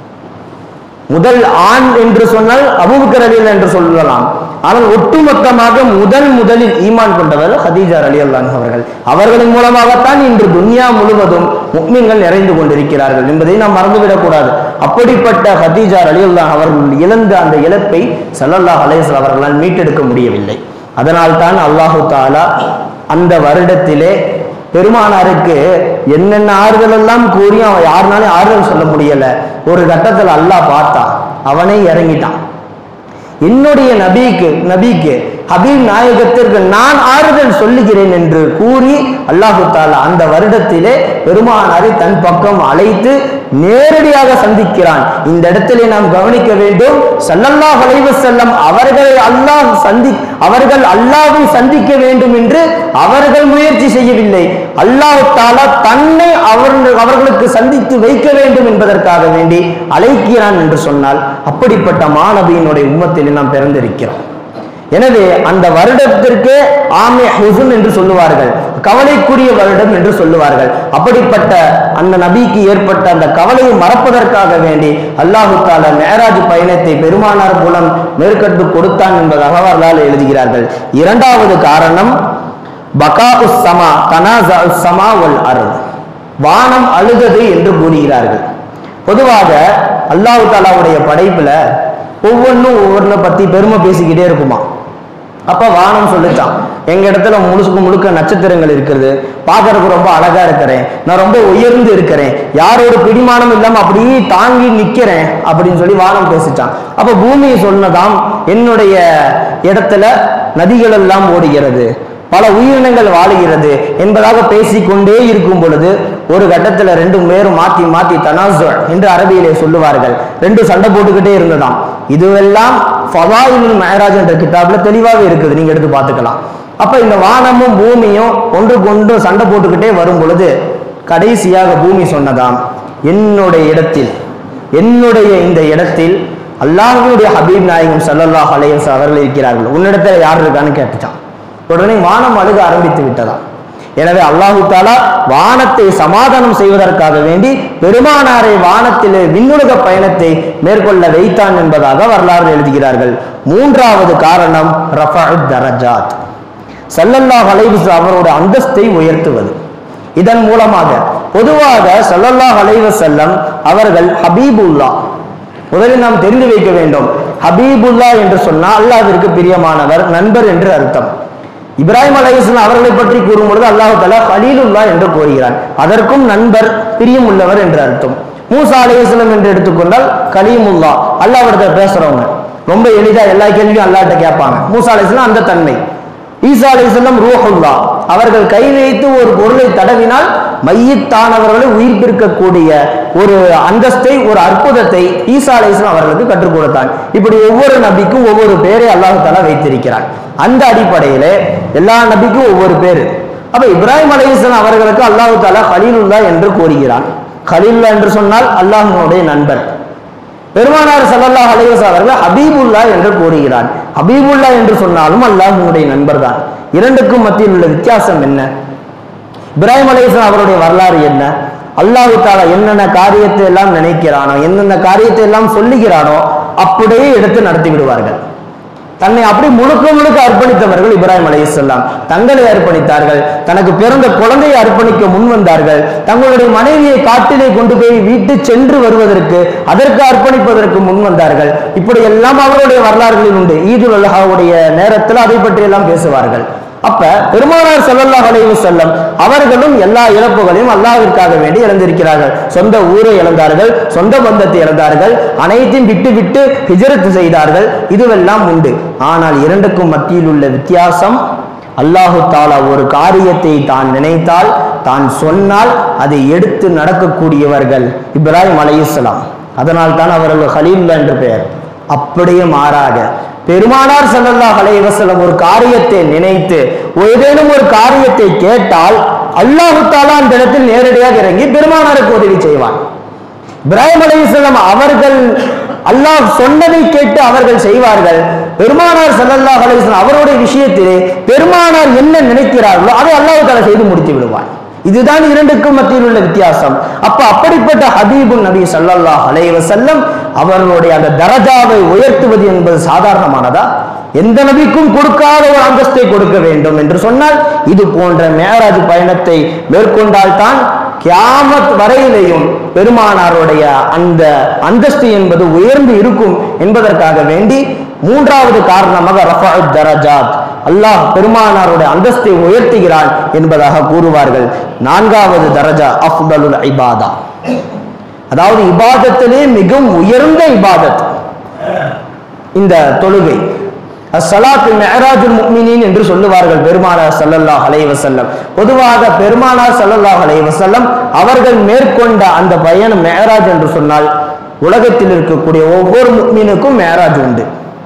முதல் ஆண் என்று சொன்னால் அபூபக்கர் அலி என்று சொல்லலாம் ஆனால் ஒட்டுமொத்தமாக முதல் முதலில் ஈமான் கொண்டவர் ஹதீஜா அலி அல்லான் அவர்கள் அவர்களின் மூலமாகத்தான் இன்று துன்யா முழுவதும் முக்மீன்கள் நிறைந்து கொண்டிருக்கிறார்கள் என்பதை நாம் மறந்துவிடக் கூடாது அப்படிப்பட்ட ஹதீஜா அலி அல்லாஹ் அவர்கள் இழந்த அந்த இழப்பை ஸல்லல்லாஹு அலைஹி வஸல்லம் அவர்களால் மீட்டெடுக்க முடியவில்லை அதனால் தான் அல்லாஹு தாலா அந்த வருடத்திலே பெருமானாருக்கு என்னென்ன ஆறுதல் எல்லாம் கூறி அவன் யாருனாலும் ஆறுதல் சொல்ல முடியல ஒரு கட்டத்தில் அல்லாஹ் பார்த்தான் அவனே இறங்கிட்டான் என்னுடைய நபிக்கு நபிக்கு ஹபீப் நாயகத்திற்கு நான் ஆறுதல் சொல்லுகிறேன் என்று கூறி அல்லாஹு தாலா அந்த வருடத்திலே பெருமானாரை தன் பக்கம் அழைத்து நேரடியாக சந்திக்கிறான் இந்த இடத்திலே நாம் கவனிக்க வேண்டும் ஸல்லல்லாஹு அலைஹி வஸல்லம் அவர்களை அல்லாஹ் சந்தி அவர்கள் அல்லாஹ்வை சந்திக்க வேண்டும் என்று அவர்கள் முயற்சி செய்யவில்லை அல்லாஹ் தாலா தன்னை அவர்கள் அவர்களுக்கு சந்தித்து வைக்க வேண்டும் என்பதற்காக வேண்டி அழைக்கிறான் என்று சொன்னால் அப்படிப்பட்ட மாணவியினுடைய உம்மத்திலே நாம் பிறந்திருக்கிறோம் எனவே அந்த வருடத்திற்கு ஆமே ஹுசுன் என்று சொல்லுவார்கள் கவலைக்குரிய வருடம் என்று சொல்லுவார்கள் அப்படிப்பட்ட அந்த நபிக்கு ஏற்பட்ட அந்த கவலையை மறப்பதற்காக வேண்டி அல்லாஹு தாலா மேராஜ் பயணத்தை பெருமானார் மூலம் மேற்கட்டு கொடுத்தான் என்பதாக வரலாறு எழுதுகிறார்கள் இரண்டாவது காரணம் பகா உஸ் சமா தனாசா உஸ் சமா ஒல் அருள் வானம் அழுதது என்று கூறுகிறார்கள் பொதுவாக அல்லாஹு தாலாவுடைய படைப்புல ஒவ்வொன்றும் ஒவ்வொன்றை பத்தி பெருமை பேசிக்கிட்டே இருக்குமா அப்ப வானம் சொல்லிச்சான் எங்க இடத்துல முழுசுக்கு முழுக்க நட்சத்திரங்கள் இருக்கிறது பார்க்கறதுக்கு ரொம்ப அழகா இருக்கிறேன் நான் ரொம்ப உயர்ந்து இருக்கிறேன் யாரோட பிடிமானம் இல்லாம அப்படியே தாங்கி நிக்கிறேன் அப்படின்னு சொல்லி வானம் பேசிச்சான் அப்ப பூமியை சொன்னதாம் என்னுடைய இடத்துல நதிகள் எல்லாம் ஓடுகிறது பல உயிரினங்கள் வாழுகிறது என்பதாக பேசிக்கொண்டே இருக்கும் பொழுது ஒரு கட்டத்துல ரெண்டு பேரும் மாத்தி மாத்தி தனாசு என்று அரபியிலே சொல்லுவார்கள் ரெண்டு சண்டை போட்டுக்கிட்டே இருந்ததாம் இதுவெல்லாம் ஃபதாயிலுல் மஹராஜ் என்ற கிதாப்ல தெளிவாகவே இருக்குது நீங்க எடுத்து பார்த்துக்கலாம் அப்ப இந்த வானமும் பூமியும் ஒன்றுக்கு ஒன்று சண்டை போட்டுக்கிட்டே வரும் பொழுது கடைசியாக பூமி சொன்னதாம் என்னுடைய இடத்தில் என்னுடைய இந்த இடத்தில் அல்லாஹ்வுடைய ஹபீப் நாயகம் ஸல்லல்லாஹு அலைஹி வஸல்லம் அவர்கள் இருக்கிறார்கள் உன்னிடத்துல யார் இருக்கான்னு கேட்டுச்சான் உடனே வானம் அழுக ஆரம்பித்து விட்டதாம் எனவே அல்லாஹு தாலா வானத்தை சமாதானம் செய்வதற்காக வேண்டி பெருமானாரை வானத்திலே விண்ணுலக பயணத்தை மேற்கொள்ள வைத்தான் என்பதாக வரலாறு எழுதுகிறார்கள் மூன்றாவது காரணம் ரஃபஅத் தரஜாத் ஸல்லல்லாஹு அலைஹி வஸல்லம் அவரோட அந்தஸ்தை உயர்த்துவது இதன் மூலமாக பொதுவாக ஸல்லல்லாஹு அலைஹி வஸல்லம் அவர்கள் ஹபீபுல்லா முதலில் நாம் தெரிந்து வைக்க வேண்டும் ஹபீபுல்லா என்று சொன்னால் அல்லாஹ்விற்கு பிரியமானவர் நண்பர் என்று அர்த்தம் இப்ராஹிம் அலைஹிஸ்ஸலாம் அவர்களை பற்றி கூறும் பொழுது அல்லாஹ் தஆலா ஹலீலுல்லா என்று கூறுகிறான் அதற்கும் நண்பர் பிரியம் உள்ளவர் என்று அர்த்தம் மூசா அலைஹிஸ்ஸலாம் என்று எடுத்துக்கொண்டால் கலீமுல்லா அல்லாஹ்விடத்துல பேசுறவங்க ரொம்ப எளிதா எல்லா கேள்வியும் அல்லாஹ்ட்ட கேட்பாங்க மூசா அலைஹிஸ்ஸலாம் அந்த தன்மை ஈசா அலைஹிஸ்ஸலாம் ரூஹுல்லா அவர்கள் கை வைத்து ஒரு பொருளை தடவினால் மையத்தானவர்களை உயிர்ப்பிருக்கக்கூடிய ஒரு அந்தஸ்தை ஒரு அற்புதத்தை ஈசா அலைஹிஸ்ஸலாம் அவர்களுக்கு கற்றுக் கொடுத்தான் இப்படி ஒவ்வொரு நபிக்கும் ஒவ்வொரு பேரை அல்லாஹ் தஆலா வைத்திருக்கிறான் அந்த அடிப்படையிலே எல்லா நபிக்கும் ஒவ்வொரு பேரு அப்ப இப்ராஹிம் அலைஹிஸ்ஸலாம் அவர்களுக்கு அல்லாஹ் தஆலா கலீலுல்லா என்று கூறுகிறான் கலீலுல்லா என்று சொன்னால் அல்லாஹ்வுடைய நண்பர் பெருமானார் ஸல்லல்லாஹு அலைஹி வஸல்லம் அவர்கள் ஹபீபுல்லா என்று கூறுகிறான் ஹபீபுல்லா என்று சொன்னாலும் அல்லாஹ்வுடைய நண்பர் தான் இரண்டுக்கும் மத்தியில் உள்ள வித்தியாசம் என்ன இப்ராஹிம் அலைஹிஸ்ஸலாம் அவருடைய வரலாறு என்ன அல்லாஹ் தாலா என்னென்ன காரியத்தை எல்லாம் நினைக்கிறானோ எந்தெந்த காரியத்தை எல்லாம் சொல்லுகிறானோ அப்படியே எடுத்து நடத்தி விடுவார்கள் தன்னை அப்படி முழுக்க முழுக்க அர்ப்பணித்தவர்கள் இப்ராஹிம் அலைஹிஸ்ஸலாம் தங்களை அர்ப்பணித்தார்கள் தனக்கு பிறந்த குழந்தையை அர்ப்பணிக்க முன் வந்தார்கள் தங்களுடைய மனைவியை காட்டிலே கொண்டு போய் வீட்டு சென்று வருவதற்கு அதற்கு அர்ப்பணிப்பதற்கு முன் வந்தார்கள் இப்படி எல்லாம் அவருடைய வரலாறுகளில் உண்டு ஈதுல் அல்ஹாவுடைய நேரத்தில் அதை பற்றி எல்லாம் பேசுவார்கள் அப்ப பெருமானார் ஸல்லல்லாஹு அலைஹி வஸல்லம் அவர்களும் எல்லா இழப்புகளையும் அல்லாஹ்விற்காக வேண்டி இழந்திருக்கிறார்கள் சொந்த ஊரை இழந்தார்கள் சொந்த பந்தத்தை இழந்தார்கள் அனைத்தையும் விட்டு விட்டு ஹிஜரத் செய்தார்கள் இதுவெல்லாம் உண்டு ஆனால் இரண்டுக்கும் மத்தியில் உள்ள வித்தியாசம் அல்லாஹு தாலா ஒரு காரியத்தை தான் நினைத்தால் தான் சொன்னால் அதை எடுத்து நடக்கக்கூடியவர்கள் இப்ராஹிம் அலைஹிஸ்ஸலாம் அதனால் தான் அவர்கள் ஹலீல் என்று பெயர் அப்படியே மாறாக பெருமானார் ஸல்லல்லாஹு அலைஹி வஸல்லம் ஒரு காரியத்தை நினைத்து ஏதேனும் ஒரு காரியத்தை கேட்டால் அல்லாஹு தாலா அந்த இடத்தில் நேரடியாக இறங்கி பெருமானாருக்கு உதவி செய்வான் இப்ராஹிம் அலைஹிஸ்ஸலாம் அவர்கள் அல்லாஹ் சொன்னதை கேட்டு அவர்கள் செய்வார்கள் பெருமானார் ஸல்லல்லாஹு அலைஹி வஸல்லம் அவருடைய விஷயத்திலே பெருமானார் என்ன நினைக்கிறார்களோ அதை அல்லாஹ் தாலா செய்து முடித்து விடுவான் இதுதான் இரண்டுக்கும் மத்தியில் உள்ள வித்தியாசம் அப்ப அப்படிப்பட்ட ஹபீபுன் நபி ஸல்லல்லாஹு அலைஹி வஸல்லம் அவர்களுடைய அந்த தரஜாவை உயர்த்துவது என்பது சாதாரணமானதா எந்த நபிக்கும் கொடுக்காத ஒரு அந்தஸ்தை கொடுக்க வேண்டும் என்று சொன்னால் இது போன்ற மேராஜ் பயணத்தை மேற்கொண்டால்தான் கியாமத் வரையிலேயும் பெருமானாருடைய அந்த அந்தஸ்து என்பது உயர்ந்து இருக்கும் என்பதற்காக வேண்டி மூன்றாவது காரணமாக ரஃபஅத் தரஜாத் அல்லாஹ் பெருமானாருடைய அந்தஸ்தை உயர்த்துகிறான் என்பதாக கூறுவார்கள் நான்காவது தரஜா அஃதலுல் இபாதா அதாவது இபாதத்திலே மிகவும் உயர்ந்த இபாதத் இந்த தொழுகை அஸ்ஸலாத்து மெஹராஜுல் முக்மினின் என்று சொல்லுவார்கள் பெருமானார் ஸல்லல்லாஹு அலைஹி வஸல்லம் பொதுவாக பெருமானார் ஸல்லல்லாஹு அலைஹி வஸல்லம் அவர்கள் மேற்கொண்ட அந்த பயணம் மெஹராஜ் என்று சொன்னால் உலகத்தில் இருக்கக்கூடிய ஒவ்வொரு முக்மீனுக்கும் மெஹராஜ் உண்டு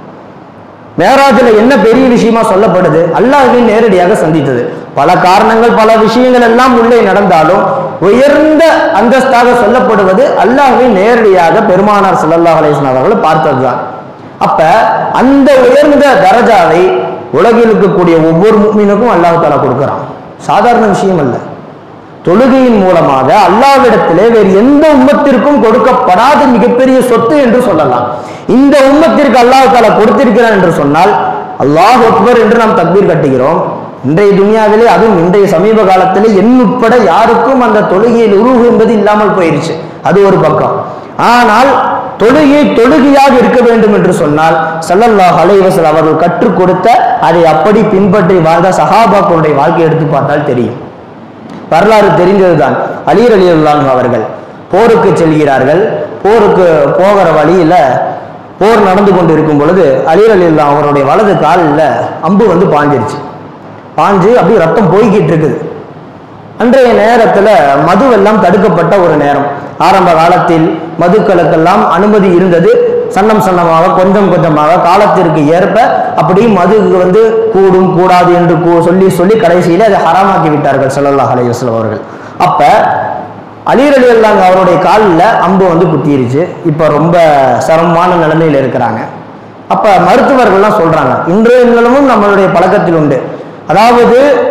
மேராஜில் என்ன பெரிய விஷயமா சொல்லப்படுது அல்லாஹ்வை நேரடியாக சந்தித்தது பல காரணங்கள் பல விஷயங்கள் எல்லாம் உள்ளே நடந்தாலும் உயர்ந்த அந்தஸ்தாக சொல்லப்படுவது அல்லாஹ்வை நேரடியாக பெருமானார் ஸல்லல்லாஹு அலைஹி வஸல்லம் அவர்கள் பார்த்ததுதான் அப்ப அந்த உயர்ந்த தரஜாவை உலகில் இருக்கக்கூடிய ஒவ்வொரு முக்மீனுக்கும் அல்லாஹ் தாலா கொடுக்கிறான் சாதாரண விஷயம் அல்ல தொழுகையின் மூலமாக அல்லாவிடத்திலே வேறு எந்த உம்மத்திற்கும் கொடுக்கப்படாத மிகப்பெரிய சொத்து என்று சொல்லலாம் இந்த உம்மத்திற்கு அல்லாஹ் தாலா கொடுத்திருக்கிறான் என்று சொன்னால் அல்லாஹ் அக்பர் என்று நாம் தக்பீர் கட்டுகிறோம் இன்றைய துனியாவிலே அதுவும் இன்றைய சமீப காலத்திலே என் உட்பட யாருக்கும் அந்த தொழுகையில் உருவு என்பது இல்லாமல் போயிருச்சு அது ஒரு பக்கம் ஆனால் தொழுகை தொழுகையாக இருக்க வேண்டும் என்று சொன்னால் ஸல்லல்லாஹு அலைஹி வஸல்லம் அவர்கள் கற்றுக் கொடுத்த அதை அப்படி பின்பற்றி வாழ்ந்த சஹாபாக்களுடைய வாழ்க்கை எடுத்து பார்த்தால் தெரியும் வரலாறு தெரிந்ததுதான் அலீர் அலி அவர்கள் போருக்கு செல்கிறார்கள் போருக்கு போகிற வழியில போர் நடந்து கொண்டு இருக்கும் பொழுது அலீர் அலி அவருடைய வலது காலில் அம்பு வந்து பாஞ்சிருச்சு பாஞ்சு அப்படியே ரத்தம் போய்கிட்டு இருக்குது அன்றைய நேரத்தில் மதுவெல்லாம் தடுக்கப்பட்ட ஒரு நேரம் ஆரம்ப காலத்தில் மதுக்களுக்கெல்லாம் அனுமதி இருந்தது சன்னம் சன்னமாக கொஞ்சம் கொஞ்சமாக காலத்திற்கு ஏற்ப அப்படி மதுக்கு வந்து கூடும் கூடாது என்று கூ- சொல்லி சொல்லி கடைசியில் அதை ஹராமாக்கி விட்டார்கள் ஸல்லல்லாஹு அலைஹி வஸல்லம் அவர்கள் அப்ப அலீர் அலி அல்லாஹ் அவருடைய காலில் அம்பு வந்து குத்திருச்சு இப்போ ரொம்ப சிரமமான நிலைமையில் இருக்கிறாங்க அப்ப மருத்துவர்கள்லாம் சொல்றாங்க இன்றைய நிலமும் நம்மளுடைய பழக்கத்தில் உண்டு அதாவது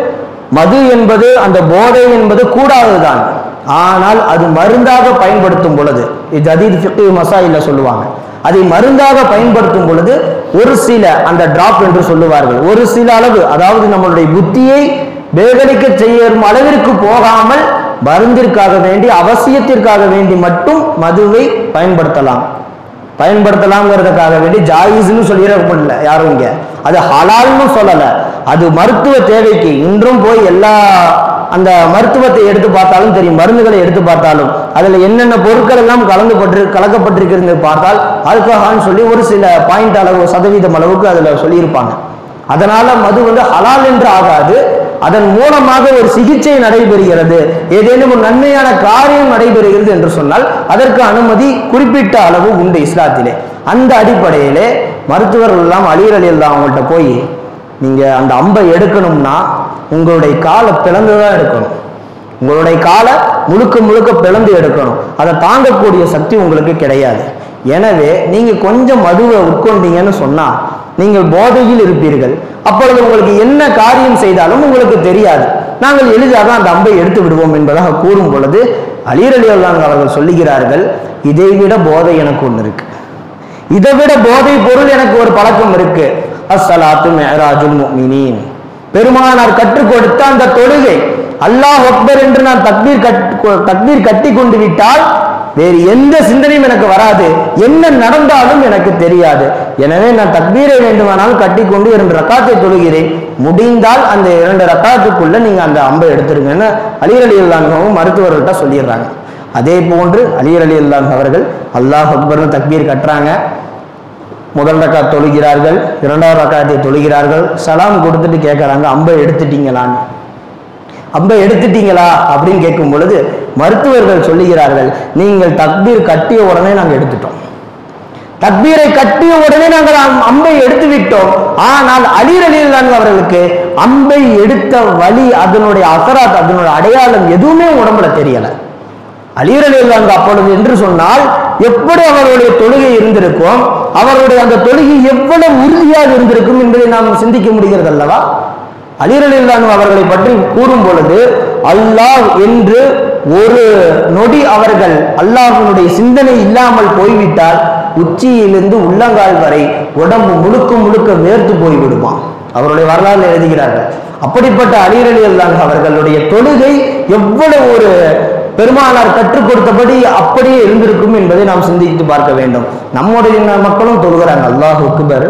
மது என்பது அந்த போதை என்பது கூடாதுதான் ஆனால் அது மருந்தாக பயன்படுத்தும் பொழுது இது அதீத் ஃபிக்கு மசாயில சொல்லுவாங்க அதை மருந்தாக பயன்படுத்தும் பொழுது ஒரு சில அந்த டிராப் என்று சொல்லுவார்கள் ஒரு சில அளவு அதாவது நம்மளுடைய புத்தியை வேதனைக்க செய்யும் அளவிற்கு போகாமல் மருந்திற்காக வேண்டி அவசியத்திற்காக வேண்டி மட்டும் மதுவை பயன்படுத்தலாம் பயன்படுத்தலாம்ங்கிறதுக்காக வேண்டி ஜாயிஸ்னு சொல்லிடப்படல யாரும் இங்க அது ஹலால்னு சொல்லல அது மருத்துவ தேவைக்கு இன்றும் போய் எல்லா அந்த மருத்துவத்தை எடுத்து பார்த்தாலும் தெரியும் மருந்துகளை எடுத்து பார்த்தாலும் அதுல என்னென்ன பொருட்கள் எல்லாம் கலந்து பட்டு கலக்கப்பட்டிருக்கிறது பார்த்தால் ஆல்கஹால்னு சொல்லி ஒரு சில பாயிண்ட் அளவு சதவீதம் அளவுக்கு அதுல சொல்லியிருப்பாங்க அதனால மது வந்து ஹலால் என்று ஆகாது அதன் மூலமாக ஒரு சிகிச்சை நடைபெறுகிறது ஏதேனும் ஒரு நன்மையான காரியம் நடைபெறுகிறது என்று சொன்னால் அதற்கு அனுமதி குறிப்பிட்ட அளவு உண்டு இஸ்லாத்திலே அந்த அடிப்படையிலே மருத்துவர்கள் எல்லாம் அழியர் அழியல் அவங்கள்ட்ட போய் நீங்க அந்த அம்பை எடுக்கணும்னா உங்களுடைய காலை பிளந்து தான் எடுக்கணும் உங்களுடைய காலை முழுக்க முழுக்க பிளந்து எடுக்கணும் அதை தாங்கக்கூடிய சக்தி உங்களுக்கு கிடையாது எனவே நீங்க கொஞ்சம் மதுவை உட்கொண்டீங்கன்னு சொன்னா நீங்கள் போதையில் இருப்பீர்கள் அப்பொழுது உங்களுக்கு என்ன காரியம் செய்தாலும் உங்களுக்கு தெரியாது நாங்கள் எளிதாக அந்த அம்பை எடுத்து விடுவோம் என்பதாக கூறும் பொழுது அலீர் அலி அல்லாஹ் அவர்கள் சொல்லுகிறார்கள் இதைவிட போதை எனக்கு ஒன்று இருக்கு இதை விட போதை பொருள் எனக்கு ஒரு பழக்கம் இருக்கு அஸ்ஸலாத்து மேராஜுல் முஃமினீன் பெருமானார் கற்றுக் கொடுத்த அந்த தொழுகை அல்லாஹ் அக்பர் என்று நான் தக்பீர் கட் தக்பீர் கட்டி கொண்டு விட்டால் வேறு எந்த சிந்தனையும் எனக்கு வராது என்ன நடந்தாலும் எனக்கு தெரியாது எனவே நான் தக்பீரை வேண்டுமானால் கட்டிக்கொண்டு இரண்டு ரக்காத்தை தொழுகிறேன் முடிந்தால் அந்த இரண்டு ரக்காத்துக்குள்ள நீங்க அந்த அம்பை எடுத்துருங்கன்னு அலிர் அலி அல்லாஹவும் மருத்துவர்கள்ட்ட சொல்லிடுறாங்க அதே போன்று அலிர் அலி அல்லாஹ் அவர்கள் அல்லாஹ் அக்பர்னு தக்பீர் கட்டுறாங்க முதல் ரக்காத் தொழுகிறார்கள் இரண்டாவது ரக்காத்தை தொழுகிறார்கள் சலாம் கொடுத்துட்டு கேட்கறாங்க அம்பை எடுத்துட்டீங்களான்னு அம்பை எடுத்துட்டீங்களா அப்படின்னு கேட்கும் பொழுது மருத்துவர்கள் சொல்லுகிறார்கள் நீங்கள் தக்பீர் கட்டிய உடனே நாங்கள் எடுத்துட்டோம் தக்பீரை கட்டிய உடனே நாங்கள் அம்- அம்பை எடுத்து விட்டோம் ஆனால் அலீர் அலிலான் அவர்களுக்கு அம்பை எடுத்த வழி அதனுடைய அசராத் அதனுடைய அடையாளம் எதுவுமே உடம்புல தெரியல அலீர் அலிலான் அப்பொழுது என்று சொன்னால் எப்படி அவருடைய தொழுகை இருந்திருக்கும் அவருடைய அந்த தொழுகை எவ்வளவு உறுதியாக இருந்திருக்கும் என்பதை நாம் சிந்திக்க முடிகிறது அல்லவா அலீர் அலிலான் அவர்களை பற்றி கூறும் பொழுது அல்லாஹ் என்று ஒரு நொடி அவர்கள் அல்லாஹ்வினுடைய சிந்தனை இல்லாமல் போய்விட்டால் உச்சியிலிருந்து உள்ளங்கால் வரை உடம்பு முழுக்க முழுக்க வேர்த்து போய்விடுமா அவருடைய வரலாறு எழுதுகிறார்கள் அப்படிப்பட்ட அலீர் அலி அல்லாஹ் அவர்களுடைய தொழுகை எவ்வளவு ஒரு பெருமானார் கற்றுக் கொடுத்தபடி அப்படியே இருந்திருக்கும் என்பதை நாம் சிந்தித்து பார்க்க வேண்டும் நம்முடைய மக்களும் தொழுகிறாங்க அல்லாஹ் அக்பர்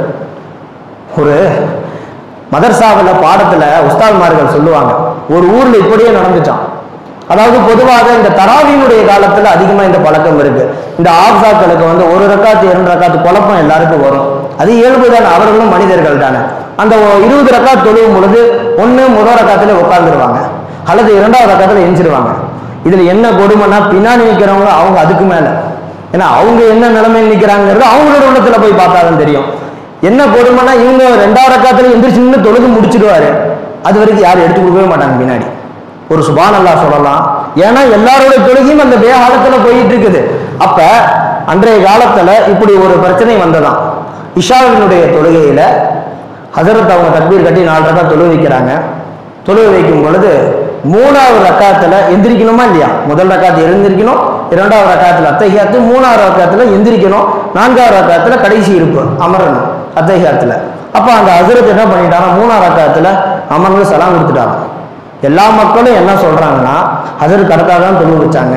ஒரு மதர்சாவில் பாடத்துல உஸ்தாத்மார்கள் சொல்லுவாங்க ஒரு ஊர்ல இப்படியே நடந்துச்சான் அதாவது பொதுவாக இந்த தராவியினுடைய காலத்துல அதிகமா இந்த பழக்கம் இருக்கு இந்த ஆப்சாக்களுக்கு வந்து ஒரு ரக்காத்து இரண்டு ரக்காத்து குழப்பம் எல்லாருக்கும் வரும் அது இயல்பு தானே அவர்களும் மனிதர்கள் தானே அந்த ஒ- இருபது ரக்காத் தொழுவும் பொழுது ஒண்ணு முதல் ரக்காத்துல உட்கார்ந்துருவாங்க அல்லது இரண்டாவது ரக்காத்துல எஞ்சிருவாங்க இதுல என்ன கொடுமைன்னா பின்னாடி நிக்கிறவங்க அவங்க அதுக்கு மேல ஏன்னா அவங்க என்ன நிலைமையில் நிக்கிறாங்கிறது அவங்களோட உள்ளத்துல போய் பார்த்தாதான் தெரியும் என்ன கொடுமைன்னா இவங்க ரெண்டாவது ரக்காத்துல எந்திரிச்சு நின்று தொழுது முடிச்சிடுவாரு அது வரைக்கும் யாரும் எடுத்து கொடுக்கவே மாட்டாங்க பின்னாடி ஒரு சுபான் அல்லா சொல்லலாம் ஏன்னா எல்லாரோட தொழுகையும் அந்த வேகாலத்துல போயிட்டு இருக்குது அப்ப அன்றைய காலத்துல இப்படி ஒரு பிரச்சனை வந்ததாம் இஷாவினுடைய தொழுகையில ஹசரத் அவங்க தக்பீர் கட்டி நாலு ரக்கா தொழு வைக்கிறாங்க தொழு வைக்கும் பொழுது மூணாவது ரக்காத்துல எந்திரிக்கணுமா இல்லையா முதல் ரக்காத்து எழுந்திரிக்கணும் இரண்டாவது ரக்காத்துல அத்தகையாத்து மூணாவது ரக்காத்துல எந்திரிக்கணும் நான்காவது ரக்காத்துல கடைசி இருப்பு அமரணும் அத்தகையாத்துல அப்ப அந்த ஹசரத் என்ன பண்ணிட்டாங்க மூணாவது ரக்காத்துல அமர்ந்து சலாம் கொடுத்துட்டாங்க எல்லா மக்களும் என்ன சொல்றாங்கன்னா ஹசரத் கரெக்டாக தான் தொழு வச்சாங்க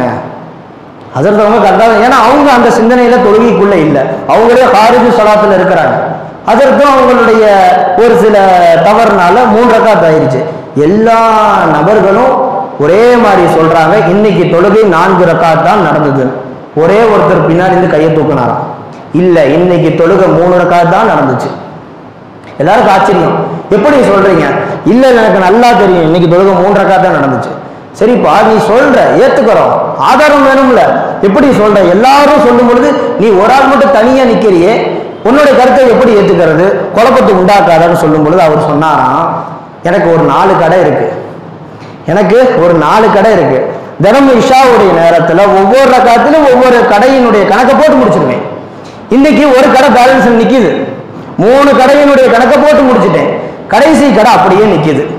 ஹசரத் அவங்க கரெக்டாக ஏன்னா அவங்க அந்த சிந்தனையில தொழுகைக்குள்ள இல்லை அவங்களே ஹாரிஜு சலாத்துல இருக்கிறாங்க அதற்கும் அவங்களுடைய ஒரு சில தவறுனால மூன்று ரக்காத் ஆயிருச்சு எல்லா நபர்களும் ஒரே மாதிரி சொல்றாங்க இன்னைக்கு தொழுகை நான்கு ரக்காத் தான் நடந்தது ஒரே ஒருத்தர் பின்னாடி இருந்து கையை தூக்குனாராம் இல்ல இன்னைக்கு தொழுகை மூணு ரக்காத் தான் நடந்துச்சு எல்லாருக்கும் ஆச்சரியம் எப்படி சொல்றீங்க இல்ல எனக்கு நல்லா தெரியும் இன்னைக்கு தொழுகை மூன்று ரக்காத் தான் நடந்துச்சு சரிப்பா நீ சொல்ற ஏத்துக்கிறோம் ஆதாரம் வேணும்ல எப்படி சொல்ற எல்லாரும் சொல்லும் பொழுது நீ ஒரு ஆள் மட்டும் தனியா நிக்கிறியே உன்னோட கருத்தை எப்படி ஏத்துக்கிறது குழப்பத்தை உண்டாக்காதன்னு சொல்லும் பொழுது அவர் சொன்னாராம் எனக்கு ஒரு நாலு கடை இருக்கு எனக்கு ஒரு நாலு கடை இருக்கு தினமும் இஷாவுடைய நேரத்துல ஒவ்வொரு ரக்காத்திலும் ஒவ்வொரு கடையினுடைய கணக்கை போட்டு முடிச்சிருவேன் இன்னைக்கு ஒரு கடை பேலன்ஸ் நிக்குது மூணு கடையினுடைய கணக்கை போட்டு முடிச்சிட்டேன் கடைசி கடை அப்படியே நிக்குது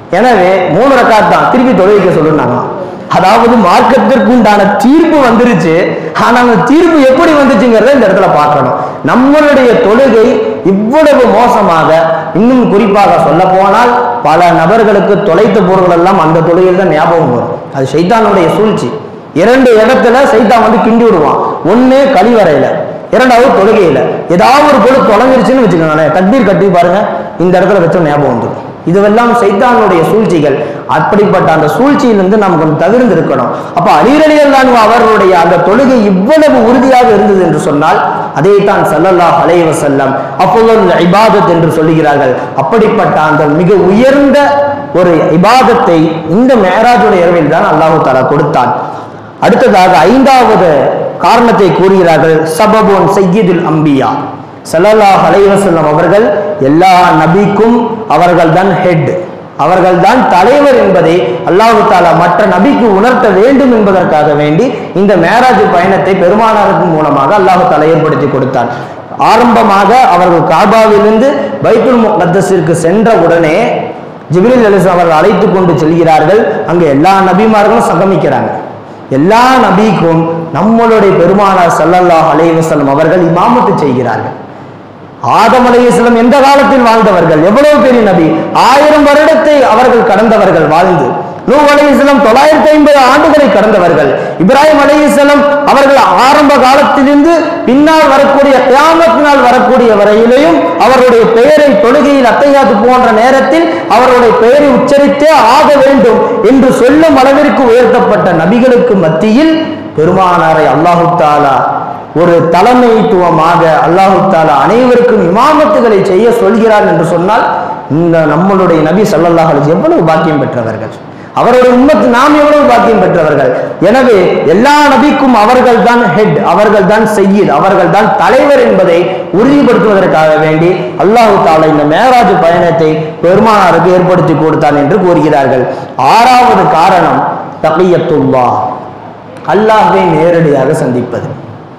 எனவே மூணு ரக்காத் தான் திருப்பி தொழுவிக்க சொல்லுனாங்க அதாவது மார்க்கத்திற்கு உண்டான தீர்ப்பு வந்துருச்சு ஆனா அந்த தீர்ப்பு எப்படி வந்துச்சுங்கிறத இந்த இடத்துல பார்க்கணும் நம்மளுடைய தொழுகை இவ்வளவு மோசமாக இன்னும் குறிப்பாக சொல்ல போனால் பல நபர்களுக்கு தொலைத்த பொருள் எல்லாம் அந்த தொழுகையில் தான் ஞாபகம் வரும் அது சைத்தானுடைய சூழ்ச்சி இரண்டு இடத்துல சைத்தான் வந்து கிண்டி விடுவான் ஒண்ணு கழிவறையில இரண்டாவது தொழுகையில ஏதாவது ஒரு பொருள் தொலைஞ்சிருச்சுன்னு வச்சுக்கோங்களேன் தக்பீர் கட்டி பாருங்க இந்த இடத்துல வச்ச ஞாபகம் வந்துடும் இதுவெல்லாம் சைத்தானுடைய சூழ்ச்சிகள் அப்படிப்பட்ட அந்த சூழ்ச்சியிலிருந்து நாம் கொஞ்சம் தவிர்ந்து இருக்கணும் அப்ப அலிரலியல்லான் அவர்களுடைய அந்த தொழுகை இவ்வளவு உறுதியாக இருந்தது என்று சொன்னால் அதைத்தான் சல்லல்லாஹ் அலைஹி வஸல்லம் அப்பொழுது இபாதத் என்று சொல்லுகிறார்கள் அப்படிப்பட்ட அந்த மிக உயர்ந்த ஒரு இபாதத்தை இந்த மேராஜுடைய இரவில் தான் அல்லாஹு தாலா கொடுத்தான் அடுத்ததாக ஐந்தாவது காரணத்தை கூறுகிறார்கள் சபபுன் சையீதுல் அம்பியா ஸல்லல்லாஹு அலைஹி வஸல்லம் அவர்கள் எல்லா நபிக்கும் அவர்கள் தான் ஹெட் அவர்கள் தான் தலைவர் என்பதை அல்லாஹு தாலா மற்ற நபிக்கு உணர்த்த வேண்டும் என்பதற்காக வேண்டி இந்த மேராஜ் பயணத்தை பெருமானாரின் மூலமாக அல்லாஹு தாலா ஏற்படுத்தி கொடுத்தான் ஆரம்பமாக அவர்கள் காபாவிலிருந்து பைத்துல் முகத்தஸிற்கு சென்ற உடனே ஜிப்ரீல் அலிஸ் அவர்கள் அழைத்து கொண்டு செல்கிறார்கள் அங்கு எல்லா நபிமார்களும் சங்கமிக்கிறாங்க எல்லா நபிக்கும் நம்மளுடைய பெருமானார் ஸல்லல்லாஹு அலைஹி வஸல்லம் அவர்கள் இமாமத்து செய்கிறார்கள் ஆதம் அலைஹிஸ்ஸலாம் எந்த காலத்தில் வாழ்ந்தவர்கள் எவ்வளவு பெரிய நபி ஆயிரம் வருடத்தை அவர்கள் கடந்தவர்கள் வாழ்ந்து நூ அலைஹிஸ்ஸலாம் தொள்ளாயிரத்தி ஐம்பது ஆண்டுகளை கடந்தவர்கள் இப்ராஹிம் அலைஹிஸ்ஸலாம் அவர்கள் ஆரம்ப காலத்திலிருந்து பின்னால் வரக்கூடிய கியாமத் நாள் வரக்கூடிய வரையிலையும் அவருடைய பெயரை தொழுகையில் அத்தையாத்து போன்ற நேரத்தில் அவருடைய பெயரை உச்சரித்தே ஆக வேண்டும் என்று சொல்லும் அளவிற்கு உயர்த்தப்பட்ட நபிகளுக்கு மத்தியில் பெருமானாரை அல்லாஹு தாலா ஒரு தலைமைத்துவமாக அல்லாஹு தாலா அனைவருக்கும் இமாமத்துகளை செய்ய சொல்கிறார் என்று சொன்னால் இந்த நம்மளுடைய நபி ஸல்லல்லாஹு அலைஹி எவ்வளவு பாக்கியம் பெற்றவர்கள் அவருடைய உம்மத்து நாம் எவ்வளவு பாக்கியம் பெற்றவர்கள் எனவே எல்லா நபிக்கும் அவர்கள் தான் ஹெட் அவர்கள் தான் செய்யீர் அவர்கள் தான் தலைவர் என்பதை உறுதிப்படுத்துவதற்காக வேண்டி அல்லாஹு தாலா இந்த மேராஜ் பயணத்தை பெருமானாருக்கு ஏற்படுத்தி கொடுத்தான் என்று கூறுகிறார்கள் ஆறாவது காரணம் தகையத்துல்லா அல்லாஹ்வை நேரடியாக சந்திப்பது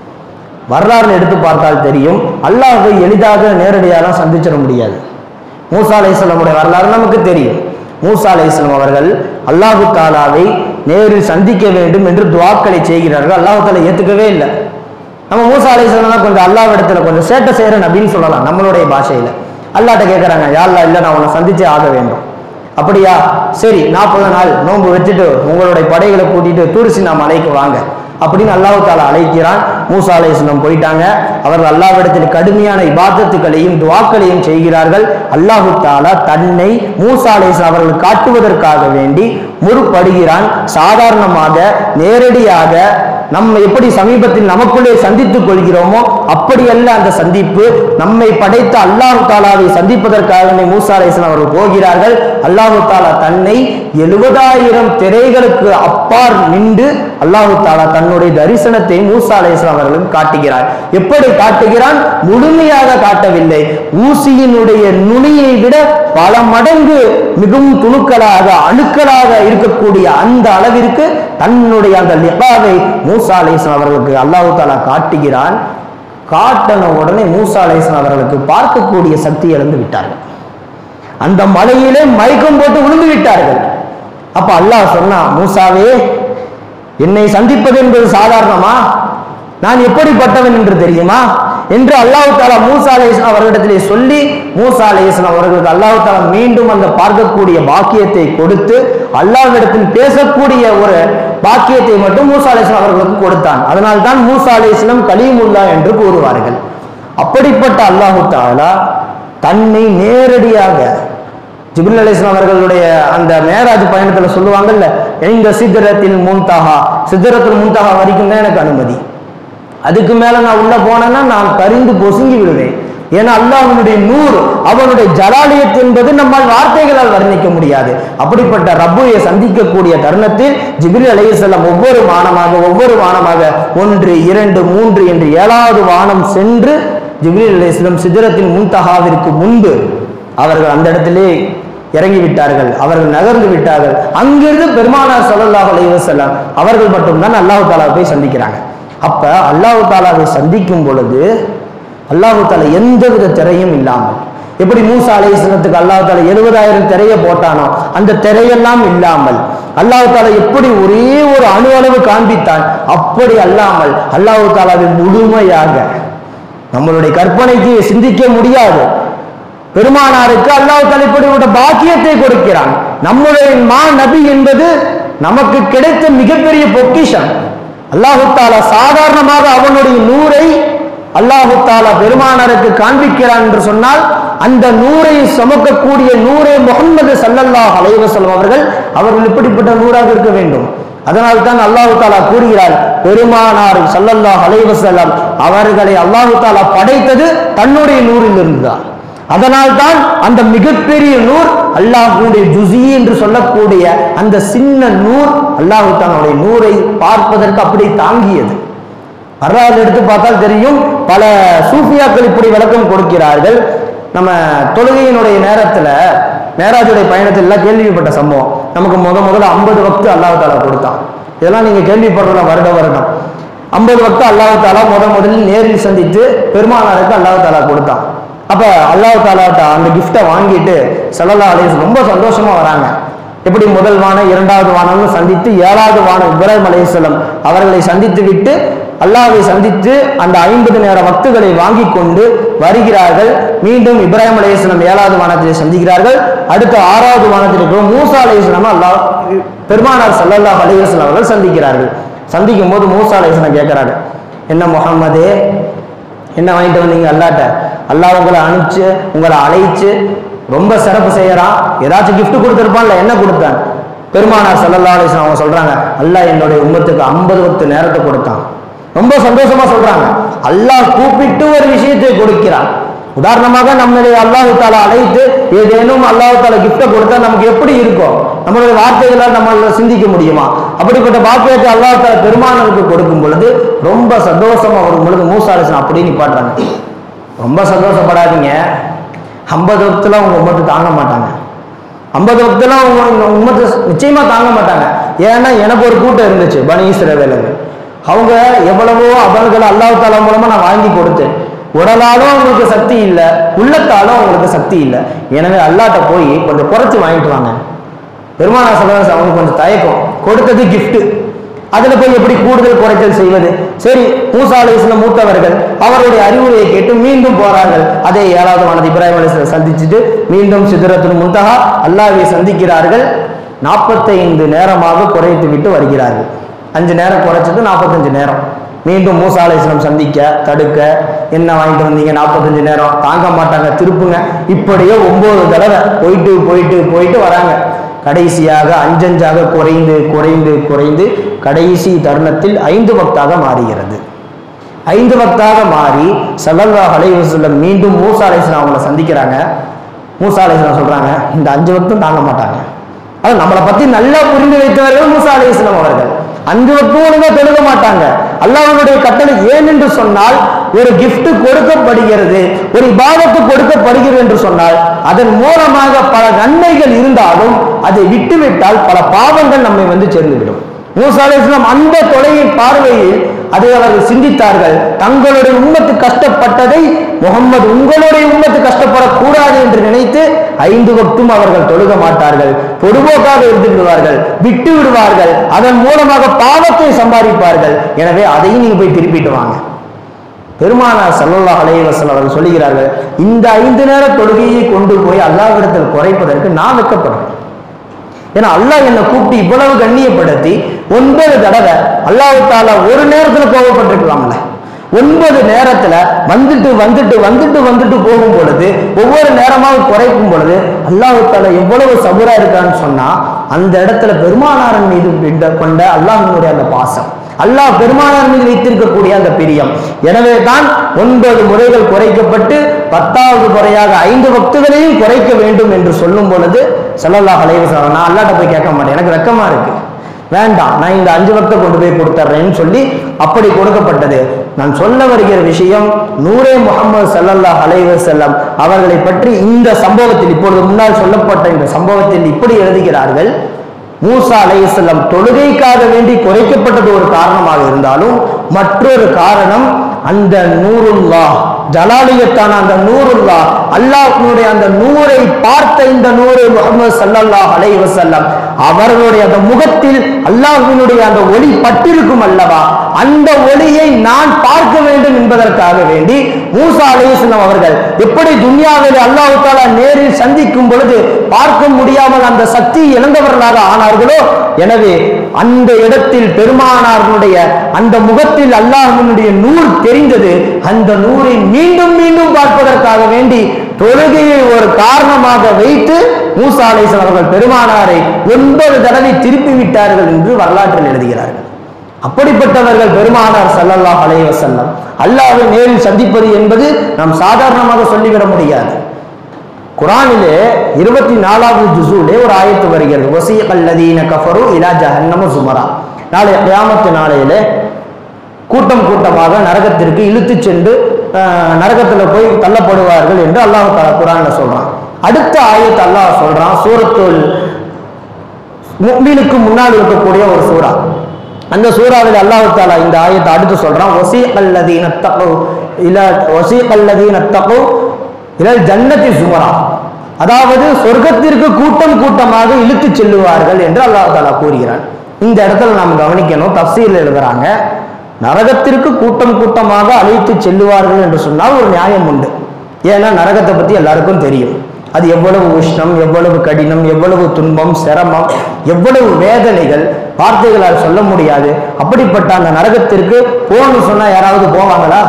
வரலாறு எடுத்து பார்த்தால் தெரியும் அல்லாஹ்வை எளிதாக நேரடியாக சந்திச்சிட முடியாது மூசா அலைஹிஸ்ஸலாமுடைய வரலாறு நமக்கு தெரியும் மூசா அலைஹிஸ்ஸலாம் அவர்கள் அல்லாஹு தாலாவை நேரில் சந்திக்க வேண்டும் என்று துவாக்களை செய்கிறார்கள் அல்லாஹு தாலா ஏத்துக்கவே இல்லை நம்ம மூசா அலைஹிஸ்ஸலாம் கொஞ்சம் அல்லாஹ் இடத்துல கொஞ்சம் சேட்டை செய்யறேன் அப்படின்னு சொல்லலாம் நம்மளுடைய பாஷையில அல்லாட்ட கேட்கறாங்க யாழ்லா இல்லை நான் உன்னை சந்திச்சே ஆக வேண்டும் அப்படியா சரி நாற்பது நாள் நோன்பு வச்சுட்டு உங்களுடைய படைகளை கூட்டிட்டு தூரிசினா மலைக்கு வாங்க அப்படின்னு அல்லாஹ் தாலா அழைக்கிறான் மூசா அலைஹிஸ்ஸலாம் போயிட்டாங்க அவர்கள் அல்லாஹ்விடத்தில் கடுமையான இபாதத்துக்களையும் துவாக்களையும் செய்கிறார்கள் அல்லாஹு தாலா தன்னை மூசா அலைஹிஸ்ஸலாம் அவர்கள் காட்டுவதற்காக வேண்டி முற்படுகிறான் சாதாரணமாக நேரடியாக நம்ம எப்படி சமீபத்தில் நமக்குள்ளே சந்தித்துக் கொள்கிறோமோ அப்படியல்ல அந்த சந்திப்பு நம்மை படைத்த அல்லாஹு தாலாவை சந்திப்பதற்காக மூசா அலைஹிஸ்ஸலாம் அவர்கள் போகிறார்கள் அல்லாஹு தாலா தன்னை எழுபதாயிரம் திரைகளுக்கு அப்பார் நின்று அல்லாஹு தாலா தன்னுடைய தரிசனத்தை மூசா அலைஹிஸ்ஸலாம் அவர்களுக்கு காட்டுகிறார் எப்படி காட்டுகிறான் முழுமையாக காட்டவில்லை ஊசியினுடைய நுனியை விட பல மடங்கு மிகவும் துணுக்களாக அணுக்களாக இருக்கக்கூடிய அந்த அளவிற்கு தன்னுடைய அந்த லிபாவை மூசா அலைஹிஸ்ஸலாம் அவர்களுக்கு அல்லாஹு தாலா காட்டுகிறான் காட்டின உடனே மூசா அலைஹிஸ்ஸலாம் அவர்களுக்கு பார்க்கக்கூடிய சக்தி இழந்து விட்டார்கள் அந்த மலையிலே மயக்கம் போட்டு விழுந்து விட்டார்கள் அப்ப அல்லாஹ் சொன்னா மூசாவே என்னை சந்திப்பது என்பது சாதாரணமா நான் எப்படிப்பட்டவன் என்று தெரியுமா என்று அல்லாஹு தாலா மூசா அலைஹிஸ்ஸலாம் அவர்களிடத்திலே சொல்லி மூசா அலைஹிஸ்ஸலாம் அவர்களுக்கு அல்லாஹு தாலா மீண்டும் அந்த பார்க்கக்கூடிய பாக்கியத்தை கொடுத்து அல்லாஹ்விடத்தில் பேசக்கூடிய ஒரு பாக்கியத்தை மட்டும் மூசா அலைஹிஸ்ஸலாம் அவர்களுக்கு கொடுத்தான் அதனால் தான் மூசா அலைஹிஸ்ஸலாம் கலீமுல்லா என்று கூறுவார்கள் அப்படிப்பட்ட அல்லாஹு தாலா தன்னை நேரடியாக ஜிப்ரில் அலிஸ்லாம் அவர்களுடைய அந்த மேராஜ் பயணத்துல சொல்லுவாங்கல்ல இந்த சித்திரத்தில் முன்தஹா சித்திரத்தில் முன்தஹா வரைக்கும் தான் எனக்கு அனுமதி அதுக்கு மேல நான் உள்ள போனேன்னா நான் கரிந்து பொசுங்கி விடுவேன் ஏன்னா அல்லாஹ்வினுடைய நூர் அவனுடைய ஜலாலியத் என்பது நம்மால் வார்த்தைகளால் வர்ணிக்க முடியாது அப்படிப்பட்ட ரப்புவை சந்திக்கக்கூடிய தருணத்தில் ஜிப்ரில் அலைஹிஸ்ஸலாம் ஒவ்வொரு வானமாக ஒவ்வொரு வானமாக ஒன்று இரண்டு மூன்று என்று ஏழாவது வானம் சென்று ஜிப்ரில் அலைஹிஸ்ஸலாம் சித்திரத்தின் முன்தஹாவிற்கு முன்பு அவர்கள் அந்த இடத்திலே இறங்கி விட்டார்கள் அவர்கள் நகர்ந்து விட்டார்கள் அங்கிருந்து பெருமானார் ஸல்லல்லாஹு அலைஹி வஸல்லம் அவர்கள் மட்டும்தான் அல்லாஹ் தாலாவை போய் சந்திக்கிறாங்க அப்ப அல்லாஹ் தாலாவை சந்திக்கும் பொழுது அல்லாஹு தாலா எந்தவித திரையும் இல்லாமல் எப்படி மூசா அலைஹிஸ்ஸலாத்துக்கு அல்லாஹ் தாலா எழுபதாயிரம் திரையை போட்டானோ அந்த திரையெல்லாம் இல்லாமல் அல்லாஹ் தாலா எப்படி ஒரே ஒரு அணு அளவு காண்பித்தான் அப்படி அல்லாமல் அல்லாஹ் தாலாவை முழுமையாக நம்மளுடைய கற்பனைக்கு சிந்திக்க முடியாது பெருமானாருக்கு அல்லாஹ் தாலா இப்படிப்பட்ட பாக்கியத்தை கொடுக்கிறான் நம்முடைய மா நபி என்பது நமக்கு கிடைத்த மிகப்பெரிய பொக்கிஷம் அல்லாஹு தாலா சாதாரணமாக அவனுடைய நூரை அல்லாஹு தாலா பெருமானாருக்கு காண்பிக்கிறான் என்று சொன்னால் அந்த நூரை சுமக்கக்கூடிய நூரை முகமது சல்லல்லாஹ் அலைவசல்லம் அவர்கள் அவர்கள் இப்படிப்பட்ட நூறாக இருக்க வேண்டும் அதனால் தான் அல்லாஹு தாலா கூறுகிறார் பெருமானார் சல்லல்லாஹ் அலைவசல்லம் அவர்களை அல்லாஹு தாலா படைத்தது தன்னுடைய நூறில் இருந்துதான் அதனால் தான் அந்த மிகப்பெரிய நூர் அல்லாஹுடைய ஜுசி என்று சொல்லக்கூடிய அந்த சின்ன நூர் அல்லாஹு தன்னுடைய நூரை பார்ப்பதற்கு அப்படி தாங்கியது வரலாறு எடுத்து பார்த்தால் தெரியும் பல சூஃபியாக்கள் இப்படி விளக்கம் கொடுக்கிறார்கள் நம்ம தொழுகையினுடைய நேரத்துல மேராஜுடைய பயணத்தில் எல்லாம் கேள்விப்பட்ட சம்பவம் நமக்கு முத முதல்ல ஐம்பது வக்து அல்லாஹ் தாலா கொடுத்தான் இதெல்லாம் நீங்க கேள்விப்படுறோம் வருட வருடம் ஐம்பது வக்து அல்லாஹ் தாலா முத முதலில் நேரில் சந்தித்து பெருமானாருக்கு அல்லாஹ் தாலா கொடுத்தான் அப்ப அல்லாஹ் தாலாட்ட அந்த கிஃப்டை வாங்கிட்டு சல்லல்லா அலைஹி ரொம்ப சந்தோஷமா வராங்க எப்படி முதல் வானம் இரண்டாவது வானம்னு சந்தித்து ஏழாவது வானம் இப்ராஹிம் அலைஹிஸ்ஸலாம் அவர்களை சந்தித்து விட்டு அல்லாஹ்வை சந்தித்து அந்த ஐம்பது நேர வக்துகளை வாங்கி கொண்டு வருகிறார்கள் மீண்டும் இப்ராஹிம் அலைஹிஸ்ஸலாம் ஏழாவது வானத்தை சந்திக்கிறார்கள் அடுத்த ஆறாவது வானத்தில் இருக்கிற மூசா அலைஹிஸ்ஸலாம் அல்லாஹ் பெருமானார் ஸல்லல்லாஹு அலைஹி வஸல்லம் அவர்கள் சந்திக்கிறார்கள் சந்திக்கும் போது மூசா அலைஹிஸ்ஸலாம் கேட்கிறாங்க என்ன முகம்மதே என்ன வாங்கிட்டு வந்தீங்க அல்லாட்ட அல்லாஹ் உங்களை அனுப்பிச்சு உங்களை அழைச்சு ரொம்ப சிறப்பு செய்யறான் ஏதாச்சும் gift கொடுத்துருப்பான்ல என்ன கொடுத்தான் பெருமானார் சல்லல்லா அலிஸ்லாம் அவங்க சொல்றாங்க அல்லாஹ் என்னுடைய உம்மத்துக்கு ஐம்பது வக்து நேரத்தை கொடுத்தான் ரொம்ப சந்தோஷமா சொல்றாங்க அல்லாஹ் கூப்பிட்டு ஒரு விஷயத்தை கொடுக்கிறான் உதாரணமாக நம்மளுடைய அல்லாஹு தாலா அழைத்து ஏதேனும் அல்லாஹு தாலா கிஃப்டை கொடுத்தா நமக்கு எப்படி இருக்கும் நம்மளுடைய வார்த்தைகளால் நம்மளால சிந்திக்க முடியுமா அப்படிப்பட்ட பாக்கியத்தை அல்லாஹ் தாலா பெருமானருக்கு கொடுக்கும் பொழுது ரொம்ப சந்தோஷமா வரும் பொழுது மூசா அலிஸ்லாம் அப்படி நிப்பாட்டுறாங்க ரொம்ப சந்தோஷப்படாதீங்க ஐம்பது வக்துல உங்க உம்மத்து தாங்க மாட்டாங்க ஐம்பது வக்துல உங்க உங்க உம்மத்து நிச்சயமா தாங்க மாட்டாங்க ஏன்னா எனக்கு ஒரு கூட்டம் இருந்துச்சு பனி இஸ்ரவேலர்கள் அவங்க எவ்வளவோ அமல்களை அல்லாஹ் தாலா மூலமா நான் வாங்கி கொடுத்தேன் உடலாலும் அவங்களுக்கு சக்தி இல்லை உள்ளத்தாலும் அவங்களுக்கு சக்தி இல்லை எனவே அல்லாட்ட போய் கொஞ்சம் குறைச்சி வாங்கிட்டு வாங்க பெருமானா சொல்றாங்க அவங்களுக்கு கொஞ்சம் தயக்கம் கொடுத்தது gift அதுல போய் எப்படி கூடுதல் குறைத்தல் செய்வது சரி மூசா அலிஸ்லாம் மூத்தவர்கள் அவருடைய அறிவுரையை கேட்டு மீண்டும் போறார்கள் அதே ஏழாவது வானது இப்ராஹிம் அலிஸ்லாம் சந்திச்சுட்டு மீண்டும் சிதறத்தின் முந்தகா அல்லாஹ்வை சந்திக்கிறார்கள் நாற்பத்தைந்து நேரமாக குறைத்து விட்டு வருகிறார்கள் அஞ்சு நேரம் குறைச்சது நாற்பத்தஞ்சு நேரம் மீண்டும் மூசா அலிஸ்லாம் சந்திக்க தடுக்க என்ன வாங்கிட்டு வந்தீங்க நாற்பத்தஞ்சு நேரம் தாங்க மாட்டாங்க திருப்புங்க இப்படியே ஒன்பது தடவை போயிட்டு போயிட்டு போயிட்டு வராங்க கடைசியாக அஞ்சஞ்சாக குறைந்து குறைந்து குறைந்து கடைசி தருணத்தில் ஐந்து பக்தாக மாறுகிறது ஐந்து பக்தாக மாறி சல்லல்லாஹு அலைஹி வஸல்லம் மீண்டும் மூசா அலைஹிஸ்ஸலாம் அவங்கள சந்திக்கிறாங்க மூசா அலைஹிஸ்ஸலாம் சொல்றாங்க இந்த அஞ்சு வக்தும் தாங்க மாட்டாங்க அது நம்மளை பத்தி நல்லா புரிந்து வைத்தவர்கள் மூசா அலைஹிஸ்ஸலாம் அவர்கள் அஞ்சு வக்தும் ஒழுங்கா தொழுக மாட்டாங்க அல்லாஹ்வுடைய கட்டளை ஏன் என்று சொன்னால் ஒரு gift கொடுக்கப்படுகிறது ஒரு இபாதத்து கொடுக்கப்படுகிறது என்று சொன்னால் அதன் மூலமாக பல நன்மைகள் இருந்தாலும் அதை விட்டுவிட்டால் பல பாவங்கள் நம்மை வந்து சேர்ந்துவிடும் மூசா அலைஹிஸ்ஸலாம் அந்த தொலையை பார்வையில் அதை அவர்கள் சிந்தித்தார்கள் தங்களுடைய உம்மத்து கஷ்டப்பட்டதை முகம்மது உங்களுடைய உம்மத்து கஷ்டப்படக்கூடாது என்று நினைத்து ஐந்து வக்தும் அவர்கள் தொழுக மாட்டார்கள் பொதுபோக்காக இருந்து விடுவார்கள் விட்டு விடுவார்கள் அதன் மூலமாக பாவத்தை சம்பாதிப்பார்கள் எனவே அதையும் நீங்க போய் திருப்பிட்டு வாங்க பெருமானார் ஸல்லல்லாஹு அலைஹி வஸல்லம் அவர்கள் சொல்லுகிறார்கள் இந்த ஐந்து நேர தொழுகையை கொண்டு போய் அல்லாஹ்விடத்தில் குறைப்பதற்கு நான் வெட்கப்படுறேன் ஏன்னா அல்லாஹ் என்னை கூப்பிட்டு இவ்வளவு கண்ணியப்படுத்தி ஒன்பது தடவை அல்லாஹ் தாலா ஒரு நேரத்துல கோபப்பட்டிருக்கலாம்ல ஒன்பது நேரத்துல வந்துட்டு வந்துட்டு வந்துட்டு வந்துட்டு போகும் பொழுது ஒவ்வொரு நேரமாக குறைக்கும் பொழுது அல்லாஹ் தாலா எவ்வளவு சபுரா இருக்கான்னு சொன்னா அந்த இடத்துல பெருமானாரன் மீது கொண்ட- கொண்ட அல்லாஹினுடைய அந்த பாசம் அல்லாஹ் பெருமானார் மீது வைத்திருக்கக்கூடிய அந்த பிரியம் எனவே தான் ஒன்பது முறைகள் குறைக்கப்பட்டு பத்தாவது முறையாக ஐந்து பக்துகளையும் குறைக்க வேண்டும் என்று சொல்லும் பொழுது ஸல்லல்லாஹு அலைஹி வஸல்லம் நான் அல்லாட்ட போய் கேட்க மாட்டேன் எனக்கு வெக்கமா இருக்கு வேண்டாம் நான் இந்த அஞ்சு பக்த கொண்டு போய் கொடுத்துட்றேன்னு சொல்லி அப்படி கொடுக்கப்பட்டது நான் சொல்ல வருகிற விஷயம் நூரே முகமது ஸல்லல்லாஹு அலைஹி வஸல்லம் அவர்களை பற்றி இந்த சம்பவத்தில் இப்பொழுது முன்னால் சொல்லப்பட்ட இந்த சம்பவத்தில் இப்படி எழுதுகிறார்கள் மூசா அலைஹிஸ்ஸலாம் தொழுகைக்காக வேண்டி குறைக்கப்பட்டது ஒரு காரணமாக இருந்தாலும் மற்றொரு காரணம் அந்த நூருல்லா ஜலாலியத்தான அந்த நூறுல்லா அல்லாஹ்வுடைய அந்த நூரை பார்த்த இந்த நூறு முகமது ஸல்லல்லாஹு அலைஹி வஸல்லம் அவர்களுடைய அந்த முகத்தில் அல்லாஹ்வினுடைய அந்த ஒளி பட்டிருக்கும் அல்லவா அந்த ஒளியை நான் பார்க்க வேண்டும் என்பதற்காக வேண்டி மூசா அலைஹிஸ்ஸலாம் அவர்கள் எப்படி துன்யாவில் அல்லாஹ் தாலா நேரில் சந்திக்கும் பொழுது பார்க்க முடியாமல் அந்த சக்தி இழந்தவர்களாக ஆனார்களோ எனவே அந்த இடத்தில் பெருமானார்களுடைய அந்த முகத்தில் அல்லாஹ்வினுடைய நூல் தெரிந்தது அந்த நூரை மீண்டும் மீண்டும் பார்ப்பதற்காக வேண்டி தொழுகையை ஒரு காரணமாக வைத்து மூசா அலைஹிஸ்ஸலாம் அவர்கள் பெருமானாரை ஒன்பது தடவை திருப்பி விட்டார்கள் என்று வரலாற்றில் எழுதுகிறார்கள் அப்படிப்பட்டவர்கள் பெருமானார் ஸல்லல்லாஹு அலைஹி வஸல்லம் அல்லாஹ்வை நேரில் சந்திப்பது என்பது நாம் சாதாரணமாக சொல்லிவிட முடியாது குரானிலே இருபத்தி நாலாவது ஜுசூலே ஒரு ஆயத்து வருகிறது வசீகல்லதீன கஃபரு இலா ஜஹன்னம சுமரா நாளை கியாமத்து நாளையிலே கூட்டம் கூட்டமாக நரகத்திற்கு இழுத்துச் சென்று அஹ், நரகத்துல போய் தள்ளப்படுவார்கள் என்று அல்லாஹ் தஆலா குரான்ல சொல்றான் அடுத்த ஆயத்து அல்லாஹ் சொல்றான் சூரத்துல் முக்மீனுக்கு முன்னால் இருக்கக்கூடிய ஒரு சூரா அந்த சூறாவில் அல்லாஹ் தாலா இந்த ஆயத்தை அடுத்து சொல்றான் வசீகல்லதீன தகு இல வசீகல்லதீன தகு இலல் ஜன்னதி சுமரா அதாவது சொர்க்கத்திற்கு கூட்டம் கூட்டமாக இழுத்துச் செல்லுவார்கள் என்று அல்லாஹ் தாலா கூறுகிறான் இந்த இடத்துல நாம் கவனிக்கணும் தப்சீல் எழுதுறாங்க நரகத்திற்கு கூட்டம் கூட்டமாக அழைத்து செல்லுவார்கள் என்று சொன்னால் ஒரு நியாயம் உண்டு ஏன்னா நரகத்தை பத்தி எல்லாருக்கும் தெரியும் அது எவ்வளவு உஷ்ணம் எவ்வளவு கடினம் எவ்வளவு துன்பம் சிரமம் எவ்வளவு வேதனைகள் வார்த்தைகளால் சொல்ல முடியாது அப்படிப்பட்ட அந்த நரகத்திற்கு போன்னு சொன்னா யாராவது போவாங்களா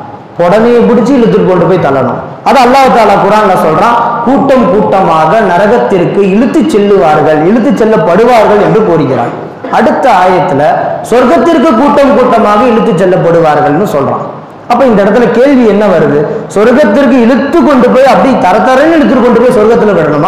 உடனே பிடிச்சி இழுத்துட்டு கொண்டு போய் தள்ளணும் அது அல்லாஹ் தாலா குரான்ல சொல்றான் கூட்டம் கூட்டமாக நரகத்திற்கு இழுத்து செல்லுவார்கள் இழுத்து செல்லப்படுவார்கள் என்று கூறுகிறான் அடுத்த ஆயத்துல சொர்க்கத்திற்கு கூட்டம் கூட்டமாக இழுத்து செல்லப்படுவார்கள்னு சொல்றான் அப்ப இந்த இடத்துல கேள்வி என்ன வருது சொர்க்கத்திற்கு இழுத்து கொண்டு போய் அப்படி தர தரன்னு இழுத்துட்டு கொண்டு போய் சொர்க்கத்துல விடணுமா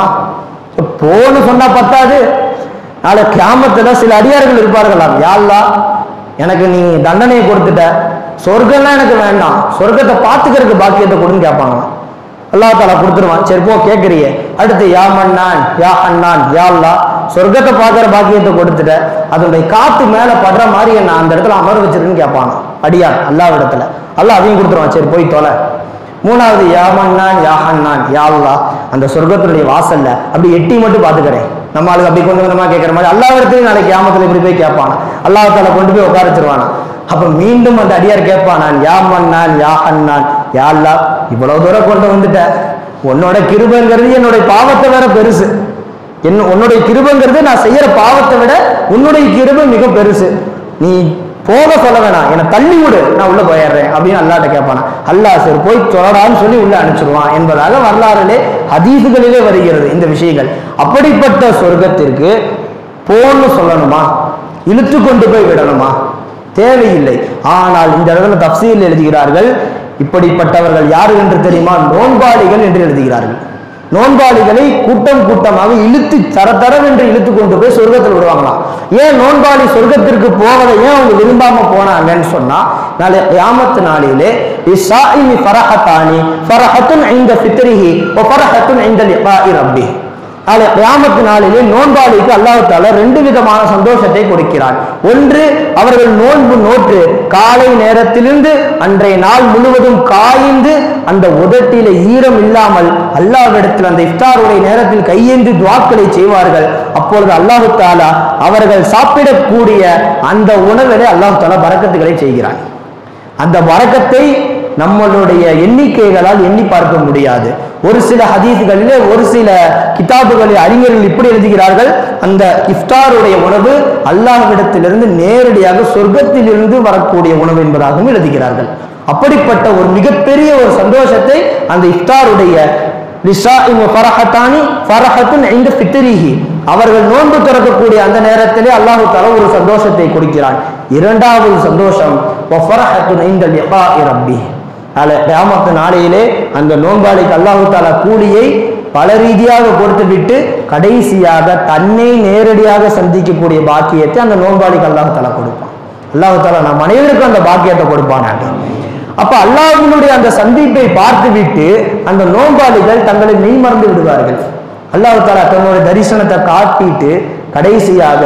போன்னு சொன்னா பத்தாது நாளை கிராமத்துல சில அடியார்கள் இருப்பார்களாம் யாழ்லா எனக்கு நீ தண்டனையை கொடுத்துட்ட சொர்க்கம்லாம் எனக்கு வேண்டாம் சொர்க்கத்தை பார்த்துக்கிறதுக்கு பாக்கியத்தை கொடுன்னு கேட்பாங்களாம் அல்லா தாலா கொடுத்துருவான் சரி போ கேட்குறியே அடுத்து யா மன்னான் யா அண்ணான் யா அல்லா சொர்க்கத்தை பார்க்குற பாக்கியத்தை கொடுத்துட்ட அதனுடைய காத்து மேலே படுற மாதிரி என்ன அந்த இடத்துல அமர வச்சிருக்குன்னு கேட்பானா அடியான் அல்லாஹ் இடத்துல அல்லாஹ் அதையும் கொடுத்துருவான் சரி போய் தொலை மூணாவது யா மன்னான் யா ஹன்னான் யா அல்லா அந்த சொர்க்கத்தினுடைய வாசல்ல அப்படி எட்டி மட்டும் பார்த்துக்கிறேன் நம்ம ஆளுக்கு அப்படி கொஞ்சம் கொஞ்சமா கேட்குற மாதிரி அல்லாஹ் இடத்துலையும் நாளைக்கு கியாமத்துல இப்படி போய் கேட்பானா அல்லாஹ் தாலா கொண்டு போய் உட்கார வச்சிருவானா அப்ப மீண்டும் அந்த அடியார் கேட்பானான் யா மன்னான் யா ஹன்னான் யா அல்லா இவ்வளவு தூரம் கொண்டு வந்துட்ட உன்னோட கிருபங்கிறது என்னுடைய பாவத்தை வேற பெருசு என்ன உன்னுடைய கிருபங்கிறது நான் செய்யற பாவத்தை விட உன்னுடைய கிருபை மிக பெருசு நீ போக சொல்ல வேணாம் என்னை தள்ளி விடு நான் உள்ள போயிடுறேன் அப்படின்னு அல்லாட்ட கேட்பானா அல்லாஹ் சரி போய் தொடரான்னு சொல்லி உள்ள அனுப்பிச்சிருவான் என்பதாக வரலாறுலே ஹதீசுகளிலே வருகிறது இந்த விஷயங்கள் அப்படிப்பட்ட சொர்க்கத்திற்கு போன்னு சொல்லணுமா இழுத்து கொண்டு போய் விடணுமா தேவையில்லை ஆனால் இந்த இடத்துல தப்சீல் எழுதுகிறார்கள் இப்படிப்பட்டவர்கள் யாரு என்று தெரியுமா நோன்பாளிகள் என்று எழுதுகிறார்கள் நோன்பாளிகளை கூட்டம் கூட்டமாக இழுத்து தர தரவென்று இழுத்து கொண்டு போய் சொர்க்கத்தில் விடுவாங்களாம் ஏன் நோன்பாளி சொர்க்கத்திற்கு போவதை ஏன் அவங்க விரும்பாம போனாங்கன்னு சொன்னா நாளை கியாமத்து நாளிலே இஸ்ஸாஇமி ஃபரஹத்தானி ஃபரஹத்துன் ஐந்த ஃபித்ரிஹி வ ஃபரஹத்துன் ஐந்த லிகாஇ ரப்பி நாளை கியாமத்து நாளிலே நோன்பாளிக்கு அல்லாஹ் தாலா ரெண்டு விதமான சந்தோஷத்தை கொடுக்கிறான் ஒன்று அவர்கள் நோன்பு நோற்று காலை நேரத்திலிருந்து அன்றைய நாள் முழுவதும் காய்ந்து அந்த உதட்டில ஈரம் இல்லாமல் அல்லாஹ்விடத்தில் அந்த இஃப்தாருடைய நேரத்தில் கையேந்தி துவாக்களை செய்வார்கள் அப்பொழுது அல்லாஹு தாலா அவர்கள் சாப்பிடக்கூடிய அந்த உணவிலே அல்லாஹ் தாலா பறக்கத்துகளை செய்கிறான் அந்த வரக்கத்தை நம்மளுடைய எண்ணிக்கைகளால் எண்ணி பார்க்க முடியாது ஒரு சில ஹதீஸ்களிலே ஒரு சில கிதாபுகளில் அறிஞர்கள் இப்படி எழுதுகிறார்கள் அந்த இஃப்தாருடைய உணவு அல்லாஹ்விடத்திலிருந்து நேரடியாக சொர்க்கத்திலிருந்து வரக்கூடிய உணவு என்பதாகவும் எழுதுகிறார்கள் அப்படிப்பட்ட ஒரு மிகப்பெரிய ஒரு சந்தோஷத்தை அந்த இஃப்தாருடைய லிஷாஇன் ஃபரஹத்தானி ஃபரஹத்துன் ஐந்த ஃபித்ரிஹி அவர்கள் நோன்பு திறக்கக்கூடிய அந்த நேரத்திலே அல்லாஹு தஆலா ஒரு சந்தோஷத்தை கொடுக்கிறான் இரண்டாவது சந்தோஷம் வஃபரஹத்துன் ஐந்த லிகாஇ ரப்பி நாளை கியாமத்து நாளையிலே அந்த நோன்பாளிக்கு அல்லாஹு தாலா கூலியை பல ரீதியாக கொடுத்து விட்டு கடைசியாக தன்னை நேரடியாக சந்திக்கக்கூடிய பாக்கியத்தை அந்த நோன்பாளிக்கு அல்லாஹு தாலா கொடுப்பான் அல்லாஹு தாலா நம் அனைவருக்கும் அந்த பாக்கியத்தை கொடுப்பானாங்க அப்ப அல்லாஹ்வினுடைய அந்த சந்திப்பை பார்த்துவிட்டு அந்த நோன்பாளிகள் தங்களை மெய்மறந்து விடுவார்கள் அல்லாஹ் தாலா தன்னுடைய தரிசனத்தை காட்டிட்டு கடைசியாக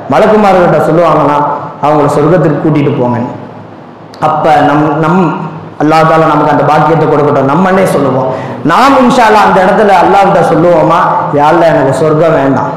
மலக்குமார்கிட்ட சொல்லுவாங்கன்னா அவங்கள சொர்க்கத்திற்கு கூட்டிட்டு போங்க அப்ப நம் நம் அல்லாஹ் தாலா நமக்கு அந்த பாக்கியத்தை கொடுக்கட்டும் நம்மன்னே சொல்லுவோம் நாம் இன்ஷா அல்லாஹ் அந்த இடத்துல அல்லாஹ்கிட்ட சொல்லுவோமா யாழ்ல எனக்கு சொர்க்கம் வேண்டாம்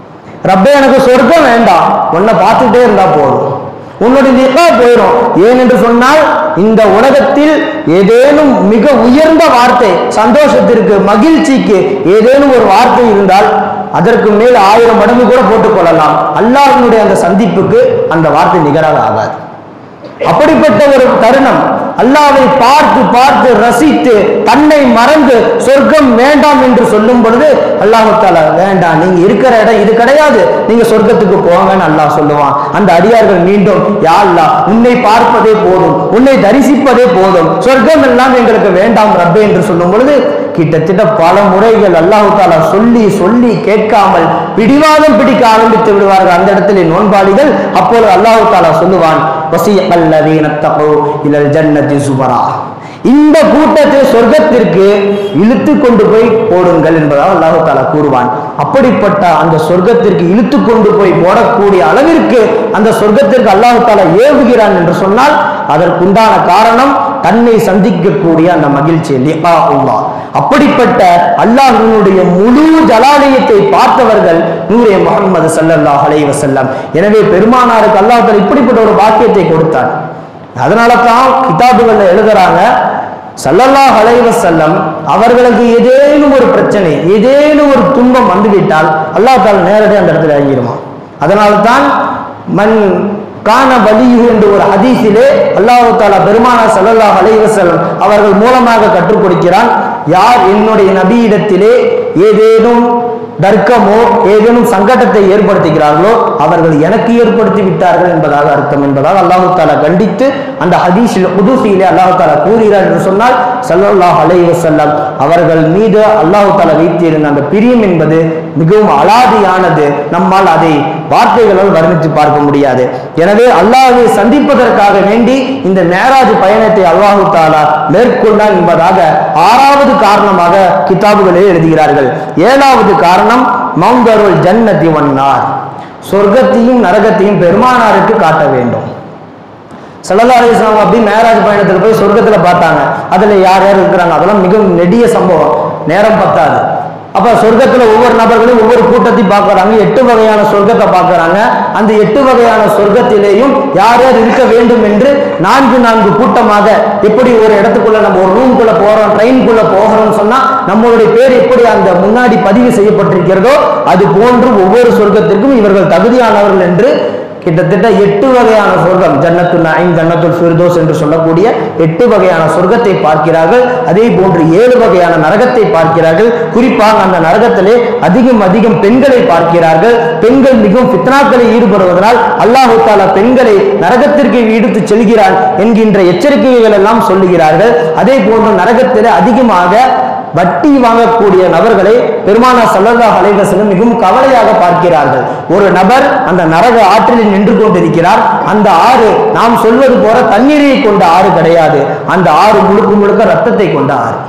ரப்பே எனக்கு சொர்க்கம் வேண்டாம் உன்னை பார்த்துட்டே இருந்தா போதும் உன்னுடைய நிகா போயிடும் ஏன் என்று சொன்னால் இந்த உலகத்தில் ஏதேனும் மிக உயர்ந்த வார்த்தை சந்தோஷத்திற்கு மகிழ்ச்சிக்கு ஏதேனும் ஒரு வார்த்தை இருந்தால் அதற்கு மேல் ஆயிரம் மடங்கு கூட போட்டுக் கொள்ளலாம் அல்லாஹ்வினுடைய அந்த சந்திப்புக்கு அந்த வார்த்தை நிகராக ஆகாது அப்படிப்பட்ட ஒரு தருணம் அல்லாவை பார்த்து பார்த்து ரசித்து தன்னை மறந்து சொர்க்கம் வேண்டாம் என்று சொல்லும் பொழுது அல்லாஹு தாலா வேண்டாம் நீங்க இருக்கிற இடம் இது கிடையாது நீங்க சொர்க்கத்துக்கு போங்கன்னு அல்லாஹ் சொல்லுவான் அந்த அடியார்கள் மீண்டும் யா அல்லாஹ் உன்னை பார்ப்பதே போதும் உன்னை தரிசிப்பதே போதும் சொர்க்கம் எல்லாம் எங்களுக்கு வேண்டாம் ரப்பே என்று சொல்லும் பொழுது கிட்டத்தட்ட பல முறைகள் அல்லாஹு தாலா சொல்லி சொல்லி கேட்காமல் பிடிவாதம் பிடிக்க ஆரம்பித்து விடுவார்கள் அந்த இடத்திலே நோன்பாளிகள் அப்பொழுது அல்லாஹு தாலா சொல்லுவான் வசியல்லதீன தகோ இலல் ஜன்னதி சுபரா இந்த கூட்டத்தை சொர்க்கத்திற்கு இழுத்து கொண்டு போய் போடுங்கள் என்பதாக அல்லாஹு தாலா கூறுவான் அப்படிப்பட்ட அந்த சொர்க்கத்திற்கு இழுத்து கொண்டு போய் போடக்கூடிய அளவிற்கு அந்த சொர்க்கத்திற்கு அல்லாஹு தாலா ஏவுகிறான் என்று சொன்னால் அதற்குண்டான காரணம் தன்னை சந்திக்கக்கூடிய அந்த மகிழ்ச்சி லிகா அல்லாஹ் அப்படிப்பட்ட அல்லாஹ்வினுடைய முழு ஜலாலயத்தை பார்த்தவர்கள் நூரே முகமது ஸல்லல்லாஹு அலைஹி வஸல்லம் எனவே பெருமானாருக்கு அல்லாஹ் தஆலா இப்படிப்பட்ட ஒரு பாக்கியத்தை கொடுத்தார் அதனால தான் கிதாபுகள்ல எழுதுறாங்க ஸல்லல்லாஹு அலைஹி வஸல்லம் அவர்களுக்கு ஏதேனும் ஒரு பிரச்சனை ஏதேனும் ஒரு துன்பம் வந்துவிட்டால் அல்லாஹ் தாலா நேரடியாக அந்த இடத்துல இறங்கிடுமா அதனால தான் மன் கான வலியு என்று ஒரு ஹதீஸிலே அல்லாஹு தாலா பெருமானா ஸல்லல்லாஹு அலைஹி வஸல்லம் அவர்கள் மூலமாக கற்றுக் கொடுக்கிறான் யார் என்னுடைய நபியிடத்திலே ஏதேனும் தர்க்கமோ ஏதேனும் சங்கடத்தை ஏற்படுத்துகிறார்களோ அவர்கள் எனக்கு ஏற்படுத்தி விட்டார்கள் என்பதாக அர்த்தம் என்பதாக அல்லாஹு தாலா கண்டித்து அந்த ஹதீஸில் குதுசியிலே அல்லாஹு தாலா கூறுகிறார் என்று சொன்னால் ஸல்லல்லாஹு அலைஹி வஸல்லம் அவர்கள் மீது அல்லாஹு தாலா வைத்திருந்த அந்த பிரியம் என்பது மிகவும் அலாதியானது நம்மால் அதை வார்த்தைகளால் வர்ணித்து பார்க்க முடியாது எனவே அல்லாஹ்வை சந்திப்பதற்காக வேண்டி இந்த மேராஜ் பயணத்தை அல்லாஹு தாலா மேற்கொண்டான் என்பதாக ஆறாவது காரணமாக கிதாபுகளே எழுதுகிறார்கள் ஏழாவது காரணம் மௌந்தருள் ஜன்னதி வன்னார் சொர்க்கத்தையும் நரகத்தையும் பெருமானாருக்கு காட்ட வேண்டும் சல்லல்லா அலிஸ்லாம் அப்படி மேராஜ் பயணத்துல போய் சொர்க்கத்துல பார்த்தாங்க அதுல யார் யார் இருக்கிறாங்க அதெல்லாம் மிகவும் நெடிய சம்பவம் நேரம் பத்தாது அப்ப சொர்க்கத்துல ஒவ்வொரு நபர்களும் ஒவ்வொரு கூட்டத்தையும் பார்க்கறாங்க எட்டு வகையான சொர்க்கத்தை பார்க்கறாங்க அந்த எட்டு வகையான சொர்க்கத்திலேயும் யார் யார் இருக்க வேண்டும் என்று நான்கு நான்கு கூட்டமாக எப்படி ஒரு இடத்துக்குள்ள நம்ம ஒரு ரூம்குள்ள போறோம் ட்ரெயின்குள்ள போகிறோம்னு சொன்னா நம்மளுடைய பேர் எப்படி அந்த முன்னாடி பதிவு செய்யப்பட்டிருக்கிறதோ அது போன்று ஒவ்வொரு சொர்க்கத்திற்கும் இவர்கள் தகுதியானவர்கள் என்று கிட்டத்தட்ட எட்டு வகையான சொர்க்கம் ஜன்னத்து நைன் ஜன்னத்துல் ஃபிர்தோஸ் என்று சொல்லக்கூடிய எட்டு வகையான சொர்க்கத்தை பார்க்கிறார்கள் அதே போன்று ஏழு வகையான நரகத்தை பார்க்கிறார்கள் குறிப்பாக அந்த நரகத்திலே அதிகம் அதிகம் பெண்களை பார்க்கிறார்கள் பெண்கள் மிகவும் ஃபித்னாக்களில் ஈடுபடுவதனால் அல்லாஹு தாலா பெண்களை நரகத்திற்கு இழுத்து செல்கிறான் என்கின்ற எச்சரிக்கைகள் எல்லாம் சொல்லுகிறார்கள் அதே போன்று நரகத்திலே அதிகமாக வட்டி வாங்கக்கூடிய நபர்களை பெருமானா சல்லல்லாஹு அலைஹி வஸல்லம் மிகவும் கவலையாக பார்க்கிறார்கள் ஒரு நபர் அந்த நரக ஆற்றில் நின்று கொண்டிருக்கிறார் அந்த ஆறு நாம் சொல்வது போல தண்ணீரை கொண்ட ஆறு கிடையாது அந்த ஆறு முழுக்க முழுக்க ரத்தத்தை கொண்ட ஆறு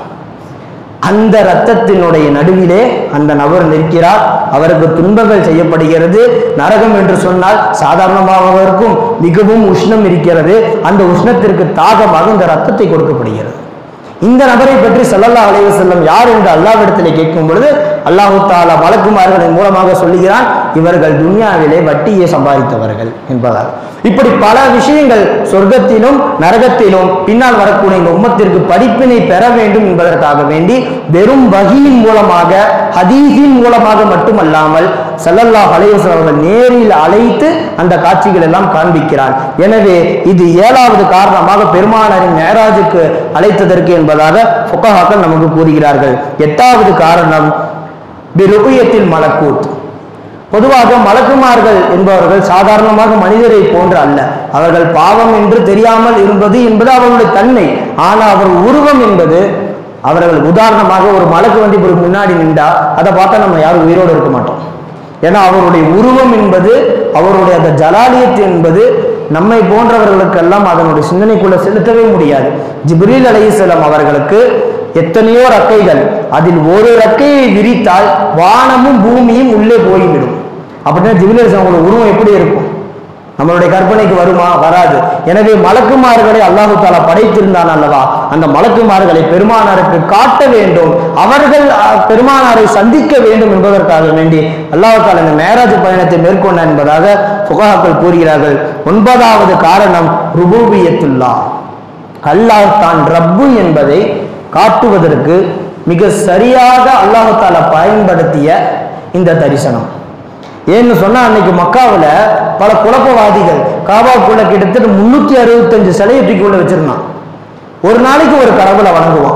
அந்த ரத்தத்தினுடைய நடுவிலே அந்த நபர் நிற்கிறார் அவருக்கு துன்பங்கள் செய்யப்படுகிறது நரகம் என்று சொன்னால் சாதாரணமாகவருக்கும் மிகவும் உஷ்ணம் இருக்கிறது அந்த உஷ்ணத்திற்கு தாகமாக இந்த ரத்தத்தை கொடுக்கப்படுகிறது இந்த நபரை பற்றி ஸல்லல்லாஹு அலைஹி வஸல்லம் யார் என்று அல்லாஹ்விடத்திலே கேட்கும் பொழுது அல்லாஹு தாலா மலக்குமார்களின் மூலமாக சொல்லுகிறான் இவர்கள் துன்யாவிலே வட்டியை சம்பாதித்தவர்கள் என்பதால் இப்படி பல விஷயங்கள் சொர்க்கத்திலும் நரகத்திலும் பின்னால் வரக்கூடிய இந்த உம்மத்திற்கு படிப்பினை பெற வேண்டும் என்பதற்காக வேண்டி வெறும் வகியின் மூலமாக ஹதீஸின் மூலமாக மட்டுமல்லாமல் ஸல்லல்லாஹு அலைஹி வஸல்லம் அவர்கள் நேரில் அழைத்து அந்த காட்சிகள் எல்லாம் காண்பிக்கிறார் எனவே இது ஏழாவது காரணமாக பெருமானாரின் மேராஜுக்கு அழைத்ததற்கு என்பதாக ஃபுகஹாக்கள் நமக்கு கூறுகிறார்கள் எட்டாவது காரணம் பிருபியத்தில் மலக்கூத் பொதுவாக மலக்குமார்கள் என்பவர்கள் சாதாரணமாக மனிதரை போன்று அல்ல அவர்கள் பாவம் என்று தெரியாமல் இருப்பது என்பது அவர்களுடைய தன்மை ஆனால் அவர் உருவம் என்பது அவர்கள் உதாரணமாக ஒரு மலக்கு வண்டி இப்படி முன்னாடி நின்றா அதை பார்த்தா நம்ம யாரும் உயிரோடு இருக்க மாட்டோம் ஏன்னா அவருடைய உருவம் என்பது அவருடைய அந்த ஜலாலியத் என்பது நம்மை போன்றவர்களுக்கெல்லாம் அதனுடைய சிந்தனைக்குள்ள செலுத்தவே முடியாது ஜிப்ரீல் அலைஹிஸ்ஸலாம் அவர்களுக்கு எத்தனையோ ரக்கைகள் அதில் ஒரு ரக்கையை விரித்தால் வானமும் பூமியும் உள்ளே போய்விடும் அப்படின்னா ஜிப்ரீல் அலைஹிஸ்ஸலாம் அவங்களோட உருவம் எப்படி இருக்கும் நம்மளுடைய கற்பனைக்கு வருமா வராது எனவே மலக்குமார்களை அல்லாஹு தாலா படைத்திருந்தான் அல்லவா அந்த மலக்குமார்களை பெருமானாருக்கு காட்ட வேண்டும் அவர்கள் அஹ், பெருமானாரை சந்திக்க வேண்டும் என்பதற்காக வேண்டி அல்லாஹு தாலா இந்த மேராஜ் பயணத்தை மேற்கொண்டான் என்பதாக புகாக்கள் கூறுகிறார்கள் ஒன்பதாவது காரணம் ருபூபியத்துல்லா அல்லாஹ் தான் ரப்பு என்பதை காட்டுவதற்கு மிக சரியாக அல்லாஹு தாலா பயன்படுத்திய இந்த தரிசனம் ஏன்னு சொன்னா அன்னைக்கு மக்காவுல பல குழப்பவாதிகள் காபாக்குள்ள கிட்டத்தட்ட முன்னூத்தி அறுபத்தஞ்சு சிலையை தூக்கி கொண்டு வச்சிருந்தான் ஒரு நாளைக்கு ஒரு கடவுளை வணங்குவான்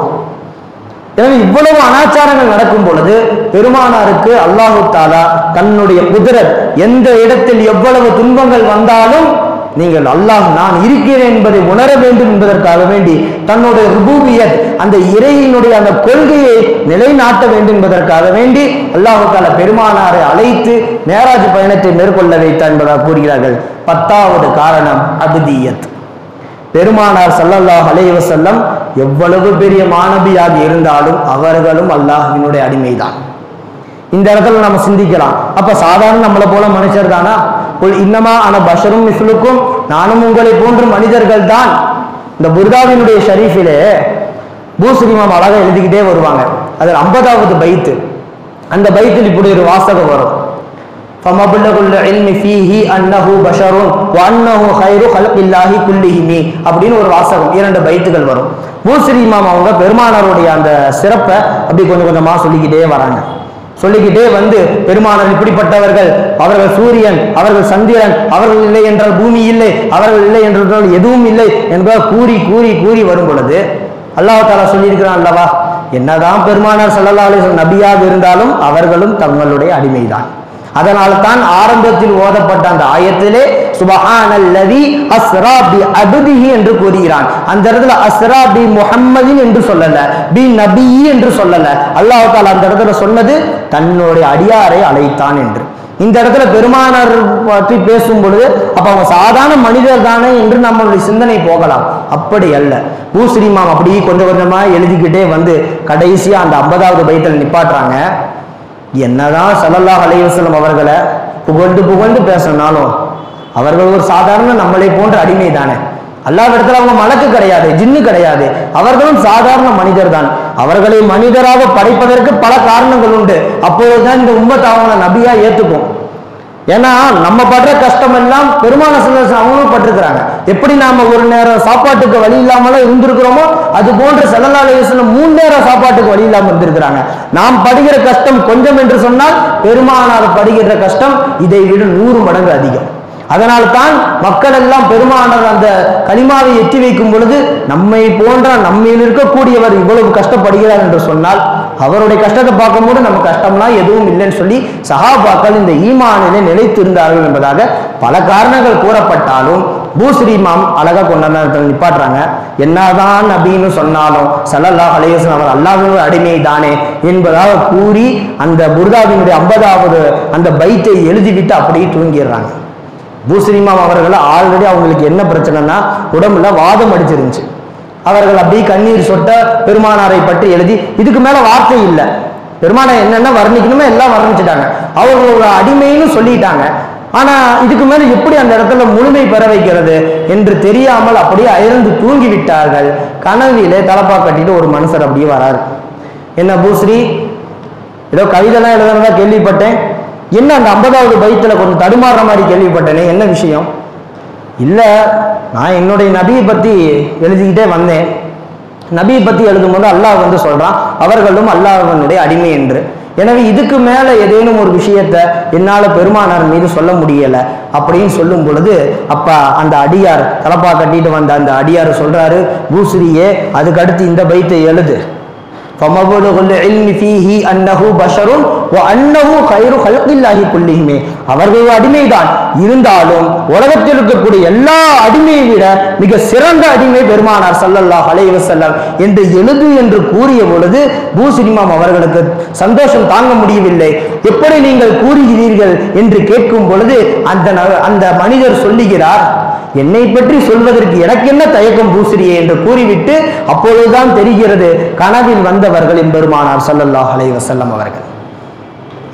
எனவே இவ்வளவு அனாச்சாரங்கள் நடக்கும் பொழுது பெருமானாருக்கு அல்லாஹு தாலா தன்னுடைய குதிரத் எந்த இடத்தில் எவ்வளவு துன்பங்கள் வந்தாலும் நீங்கள் அல்லாஹ் நான் இருக்கிறேன் என்பதை உணர வேண்டும் என்பதற்காக வேண்டி தன்னுடைய ருபூபியத் அந்த இறையினுடைய அந்த கொள்கையை நிலைநாட்ட வேண்டும் என்பதற்காக வேண்டி அல்லாஹு தாலா பெருமானாரை அழைத்து மேராஜ் பயணத்தை மேற்கொள்ள வைத்தார் என்பதாக கூறுகிறார்கள் பத்தாவது காரணம் அபுதியத் பெருமானார் ஸல்லல்லாஹு அலைஹி வஸல்லம் எவ்வளவு பெரிய மாணவியாக இருந்தாலும் அவர்களும் அல்லாஹ்வினுடைய அடிமைதான் இந்த இடத்துல நம்ம சிந்திக்கலாம் அப்ப சாதாரண நம்மளை போல மனுஷர் தானா குல் இன்னமா அன பஷரும் மிஸ்லுக்கும் நானும் உங்களை போன்ற மனிதர்கள் தான் இந்த புர்தாவினுடைய ஷரீஃபிலே பூஸ்ரீமாம் அழகா எழுதிக்கிட்டே வருவாங்க அதில் ஐம்பதாவது பைத்து அந்த பைத்தில் இப்படி ஒரு வாசகம் வரும் فَمَبْلَغُ الْعِلْمِ فِيهِ أَنَّهُ بَشَرٌ وَأَنَّهُ خَيْرُ خَلْقِ اللَّهِ كُلِّهِمْ அப்படின்னு ஒரு வாசகம் இரண்டு பைத்துகள் வரும் பூசரி இமாம் அவங்க பெருமானாருடைய அந்த சிறப்பை அப்படி கொஞ்சம் கொஞ்சமா சொல்லிக்கிட்டே வராங்க சொல்லிக்கிட்டே வந்து பெருமானார் இப்படிப்பட்டவர்கள் அவர்கள் சூரியன் அவர்கள் சந்திரன் அவர்கள் இல்லை என்றால் பூமி இல்லை அவர்கள் இல்லை என்றால் எதுவும் இல்லை என்பதை கூறி கூறி கூறி வரும் பொழுது அல்லாஹ் தாலா சொல்லியிருக்கிறான் அல்லவா என்னதான் பெருமானார் ஸல்லல்லாஹு அலைஹி வஸல்லம் நபியாக இருந்தாலும் அவர்களும் தங்களுடைய அடிமைதான் அதனால தான் ஆரம்பத்தில் ஓதப்பட்ட அந்த ஆயத்திலே சுபஹானல்லதி அஸ்ரா பி அபதிஹி என்று கூறுகிறான் அந்த இடத்துல அஸ்ரா பி முஹம்மதின் என்று சொல்லல பி நபி என்று சொல்லல அல்லாஹ் தாலா அந்த இடத்துல சொன்னது தன்னுடைய அடியாரை அழைத்தான் என்று இந்த இடத்துல பெருமானார் பற்றி பேசும் பொழுது அப்ப அவங்க சாதாரண மனிதர் தானே என்று நம்மளுடைய சிந்தனை போகலாம் அப்படி அல்ல பூஸ்ரீமாம் அப்படி கொஞ்சம் கொஞ்சமா எழுதிக்கிட்டே வந்து கடைசியா அந்த ஐம்பதாவது பயத்தில் நிப்பாட்டுறாங்க என்னதான் ஸல்லல்லாஹு அலைஹி வஸல்லம் அவர்களை புகழ்ந்து புகழ்ந்து பேசினாலும் அவர்கள் ஒரு சாதாரண நம்மளை போன்ற அடிமை தானே அல்லாஹ் இடத்துல அவங்க மலக்கு கிடையாது ஜின்னு கிடையாது அவர்களும் சாதாரண மனிதர் தான் அவர்களை மனிதராக படைப்பதற்கு பல காரணங்கள் உண்டு அப்பொழுதுதான் இந்த உம்மத் அவங்களை நபியா ஏத்துக்கும் ஏன்னா நம்ம படுற கஷ்டம் எல்லாம் பெருமான சந்தோஷம் அவங்களும் பட்டிருக்கிறாங்க எப்படி நாம ஒரு நேரம் சாப்பாட்டுக்கு வழி இல்லாமல இருந்திருக்கிறோமோ அது போன்ற செல்லலாலயத்துல மூணு நேரம் சாப்பாட்டுக்கு வழி இல்லாம இருந்திருக்கிறாங்க நாம் படுகிற கஷ்டம் கொஞ்சம் என்று சொன்னால் பெருமானார் படுகிற கஷ்டம் இதை விட நூறு மடங்கு அதிகம் அதனால தான் மக்கள் எல்லாம் பெருமானார் அந்த கலிமாவை எட்டி வைக்கும் பொழுது நம்மை போன்ற நம்மில் இருக்கக்கூடியவர் இவ்வளவு கஷ்டப்படுகிறார் என்று சொன்னால் அவருடைய கஷ்டத்தை பார்க்கும்போது நம்ம கஷ்டம்லாம் எதுவும் இல்லைன்னு சொல்லி சஹாபாக்கள் இந்த ஈமானிலே நிலைத்திருந்தார்கள் என்பதாக பல காரணங்கள் கூறப்பட்டாலும் பூஸ்ரீ இமாம் அழகா கொண்டாந்து நிப்பாட்டுறாங்க என்னதான் நபின்னு சொன்னாலும் சல்லல்லாஹ் அலையசன் அவர் அல்லாஹ்வினுடைய அடிமை தானே என்பதாக கூறி அந்த புர்தாவினுடைய ஐம்பதாவது அந்த பைத்தை எழுதிவிட்டு அப்படியே தூங்கிடுறாங்க பூசரிமாம் அவர்கள் ஆல்ரெடி அவங்களுக்கு என்ன பிரச்சனைனா உடம்புல வாதம் அடிச்சிருந்துச்சு அவர்கள் அப்படியே கண்ணீர் சொட்ட பெருமானாரை பற்றி எழுதி இதுக்கு மேல வார்த்தை இல்லை பெருமானார் என்னென்ன வர்ணிக்கணுமோ எல்லாம் வர்ணிச்சிட்டாங்க அவர்களோட அடிமைன்னு சொல்லிட்டாங்க ஆனா இதுக்கு மேல எப்படி அந்த இடத்துல முழுமை பெற வைக்கிறது என்று தெரியாமல் அப்படியே அயர்ந்து தூங்கி விட்டார்கள் கனவிலே தலப்பா கட்டிட்டு ஒரு மனுஷர் அப்படியே வராரு என்ன பூஸ்ரீ ஏதோ கவிதைலாம் எழுதுனதா கேள்விப்பட்டேன் என்ன அந்த ஐம்பதாவது பைத்துல கொஞ்சம் தடுமாறுற மாதிரி கேள்விப்பட்டேனே என்ன விஷயம் இல்ல நான் என்னுடைய நபியை பத்தி எழுதிக்கிட்டே வந்தேன் நபியை பத்தி எழுதும்போது அல்லாஹ் வந்து சொல்றான் அவர்களும் அல்லாஹ்வனுடைய அடிமை என்று எனவே இதுக்கு மேல ஏதேனும் ஒரு விஷயத்த என்னால பெருமானார் மீது சொல்ல முடியல அப்படின்னு சொல்லும் பொழுது அப்ப அந்த அடியார் தலப்பா கட்டிட்டு வந்த அந்த அடியார் சொல்றாரு பூசுரியே அதுக்கு அடுத்து இந்த பைத்தை எழுது فمبلغ العلم فيه أنه بشر وأنه خير خلق الله كلهم அவர்கள் அடிமைதான் இருந்தாலும் உலகத்தில் இருக்கக்கூடிய எல்லா அடிமையை விட மிக சிறந்த அடிமை பெருமானார் ஸல்லல்லாஹு அலைஹி வஸல்லம் என்று எழுது என்று கூறிய பொழுது பூசினிமாம் அவர்களுக்கு சந்தோஷம் தாங்க முடியவில்லை எப்படி நீங்கள் கூறுகிறீர்கள் என்று கேட்கும் பொழுது அந்த ந- அந்த மனிதர் சொல்லுகிறார் என்னை பற்றி சொல்வதற்கு எனக்கு என்ன தயக்கம் பூசிரியே என்று கூறிவிட்டு அப்பொழுதுதான் தெரிகிறது கனவில் வந்தவர்கள் எம்பெருமானார் ஸல்லல்லாஹு அலைஹி வஸல்லம் அவர்கள்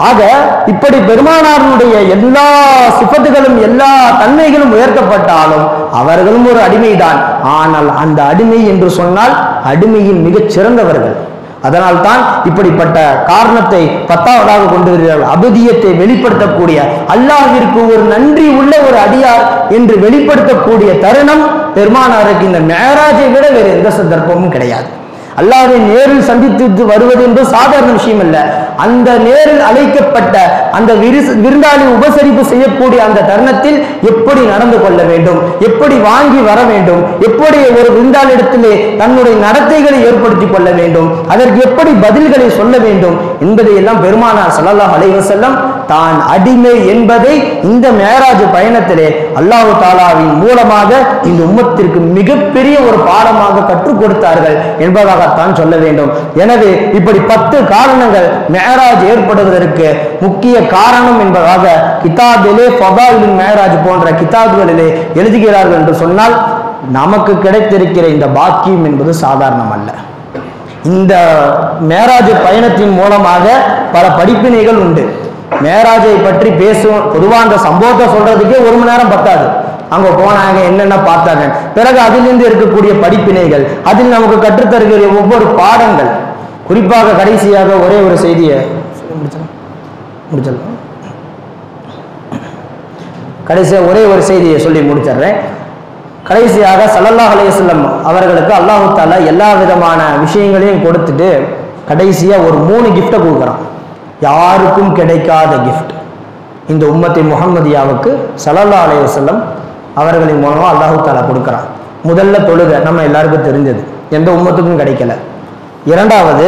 ஆக இப்படி பெருமானாருடைய எல்லா சிபத்துகளும் எல்லா தன்மைகளும் உயர்த்தப்பட்டாலும் அவர்களும் ஒரு அடிமைதான் ஆனால் அந்த அடிமை என்று சொன்னால் அடிமையில் மிகச் சிறந்தவர்கள் அதனால்தான் இப்படிப்பட்ட காரணத்தை பத்தாவதாக கொண்டு வருகிறார்கள் அபதியத்தை வெளிப்படுத்தக்கூடிய அல்லாஹ்விற்கு ஒரு நன்றி உள்ள ஒரு அடியார் என்று வெளிப்படுத்தக்கூடிய தருணம் பெருமானாருக்கு இந்த மேராஜை விட வேறு எந்த சந்தர்ப்பமும் கிடையாது அல்லாஹ்வை நேரில் சந்தித்து வருவது என்பது சாதாரண விஷயம் அல்ல அந்த நேரில் அழைக்கப்பட்ட அந்த விரிசு- விருந்தாளி உபசரிப்பு செய்யக்கூடிய அந்த தருணத்தில் எப்படி நடந்து கொள்ள வேண்டும் எப்படி வாங்கி வர வேண்டும் எப்படி ஒரு விருந்தாளிடத்திலே தன்னுடைய நடத்தைகளை ஏற்படுத்திக் கொள்ள வேண்டும் அதற்கு எப்படி பதில்களை சொல்ல வேண்டும் என்பதை எல்லாம் பெருமானார் ஸல்லல்லாஹு அலைஹி வஸல்லம் தான் அடிமை என்பதை இந்த மேராஜ் பயணத்திலே அல்லாஹு தாலாவின் மூலமாக இந்த உம்மத்திற்கு மிகப்பெரிய ஒரு பாடமாக கற்றுக் கொடுத்தார்கள் என்பதாகத்தான் சொல்ல வேண்டும் எனவே இப்படி பத்து காரணங்கள் மேராஜ் ஏற்படுவதற்கு முக்கிய காரணம் என்பதாக கிதாபிலே ஃபதாயிலுல் மேராஜ் போன்ற கிதாபுகளிலே எழுதுகிறார்கள் என்று சொன்னால் நமக்கு கிடைத்திருக்கிற இந்த பாக்கியம் என்பது சாதாரணம் அல்ல இந்த மேராஜ் பயணத்தின் மூலமாக பல படிப்பினைகள் உண்டு மேராஜை பற்றி பேசும் பொதுவாக அந்த சம்பவத்தை சொல்றதுக்கே ஒரு மணி நேரம் பத்தாது அங்க போனாங்க என்னென்ன பார்த்தாங்க பிறகு அதிலிருந்து இருக்கக்கூடிய படிப்பினைகள் அதில் நமக்கு கற்றுத்தருகிற ஒவ்வொரு பாடங்கள் குறிப்பாக கடைசியாக ஒரே ஒரு செய்தியை முடிச்சிடலாம் முடிச்சிடலாம் கடைசியாக ஒரே ஒரு செய்தியை சொல்லி முடிச்சிடுறேன் கடைசியாக ஸல்லல்லாஹு அலைஹி வஸல்லம் அவர்களுக்கு அல்லாஹு தாலா எல்லா விதமான விஷயங்களையும் கொடுத்துட்டு கடைசியா ஒரு மூணு கிஃப்டை கொடுக்குறான் யாருக்கும் கிடைக்காத கிஃப்ட் இந்த உம்மத்தை முகம்மதியாவுக்கு ஸல்லல்லாஹு அலைஹி வஸல்லம் அவர்களின் மூலமா அல்லாஹு தாலா கொடுக்குறான் முதல்ல தொழுகை நம்ம எல்லாருக்கும் தெரிஞ்சது எந்த உம்மத்துக்கும் கிடைக்கல இரண்டாவது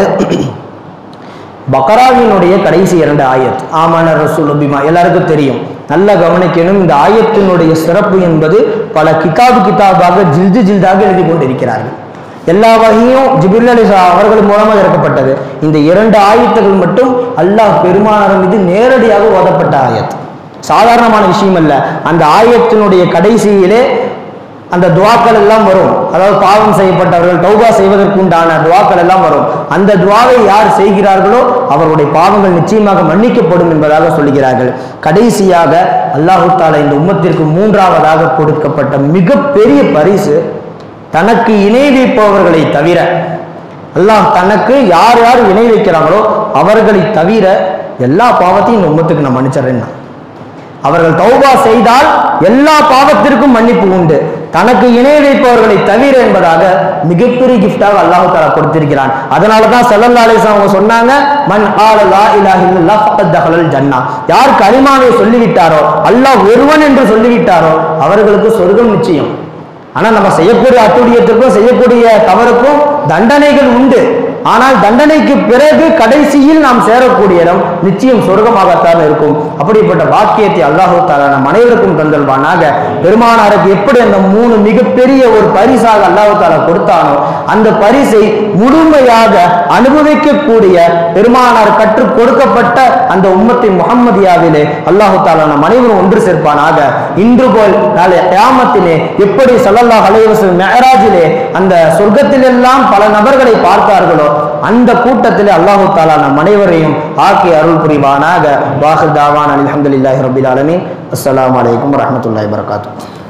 பக்ராவினுடைய கடைசி இரண்டு ஆயத் ஆமான ரசூல் பிமா எல்லாருக்கும் தெரியும் நல்லா கவனிக்கணும் இந்த ஆயத்தினுடைய சிறப்பு என்பது பல கிதாபு கிதாபாக ஜில்து ஜில்தாக எழுதி கொண்டிருக்கிறார்கள் எல்லா வகையும் ஜிபில் அலி அவர்கள் மூலமாக இறக்கப்பட்டது இந்த இரண்டு ஆயத்துகள் மட்டும் அல்லாஹ் பெருமானார் மீது நேரடியாக ஓதப்பட்ட ஆயத் சாதாரணமான விஷயம் அல்ல அந்த ஆயத்தினுடைய கடைசியிலே அந்த துவாக்கள் எல்லாம் வரும் அதாவது பாவம் செய்யப்பட்டவர்கள் தௌபா செய்வதற்கு உண்டான துவாக்கள் எல்லாம் வரும் அந்த துவாவை யார் செய்கிறார்களோ அவருடைய பாவங்கள் நிச்சயமாக மன்னிக்கப்படும் என்பதாக சொல்கிறார்கள் கடைசியாக அல்லாஹு தாலா இந்த உம்மத்திற்கு மூன்றாவதாக கொடுக்கப்பட்ட மிகப்பெரிய பரிசு தனக்கு இணை வைப்பவர்களை தவிர அல்லாஹ் தனக்கு யார் யார் இணை வைக்கிறாங்களோ அவர்களை தவிர எல்லா பாவத்தையும் இந்த உம்மத்துக்கு நான் மன்னிச்சிடுறேன்னா அவர்கள் தௌபா செய்தால் எல்லா பாவத்திற்கும் மன்னிப்பு உண்டு தனக்கு இணை வைப்பவர்களை தவிர என்பதாக மிகப்பெரிய கிஃப்டாக அல்லாஹ் தாலா கொடுத்திருக்கிறான் அதனால தான் ஸல்லல்லாஹு அலைஹி வஸல்லம் அவங்க சொன்னாங்க மன் ஆல லா இலாஹ இல்லல்லாஹ் ஃபக்கத் தஹலல் ஜன்னா யார் கலிமாவை சொல்லிவிட்டாரோ அல்லாஹ் ஒருவன் என்று சொல்லிவிட்டாரோ அவர்களுக்கு சொர்க்கம் நிச்சயம் ஆனா நம்ம செய்யக்கூடிய அத்துடியத்திற்கும் செய்யக்கூடிய தவறுக்கும் தண்டனைகள் உண்டு ஆனால் தண்டனைக்கு பிறகு கடைசியில் நாம் சேரக்கூடிய இடம் நிச்சயம் சொர்க்கமாகத்தான் இருக்கும் அப்படிப்பட்ட வாக்கியத்தை அல்லாஹு தாலா நம் அனைவருக்கும் தந்தல்வானாக பெருமானாருக்கு எப்படி அந்த மூணு மிகப்பெரிய ஒரு பரிசாக அல்லாஹு தாலா கொடுத்தானோ அந்த பரிசை முழுமையாக அனுபவிக்கக்கூடிய பெருமானார் கற்றுக் கொடுக்கப்பட்ட அந்த உம்மத்தை முகம்மதியாவிலே அல்லாஹு தாலா நம் அனைவரும் ஒன்று சேர்ப்பானாக இன்று போல் நாளை கியாமத்திலே எப்படி ஸல்லல்லாஹு அலைஹி வஸல்லம் மெஹராஜிலே அந்த சொர்க்கத்திலெல்லாம் பல நபர்களை பார்த்தார்களோ அந்த கூட்டத்திலே அல்லாஹு தாலா நம் அனைவரையும் ஆக்கி அருள் புரிவானாக வாஹிர் தாவான் அல்ஹம்துலில்லாஹி ரபில் ஆலமீன் அஸ்ஸலாமு அலைக்கும் வரஹ்மத்துல்லாஹி வபரகாத்துஹு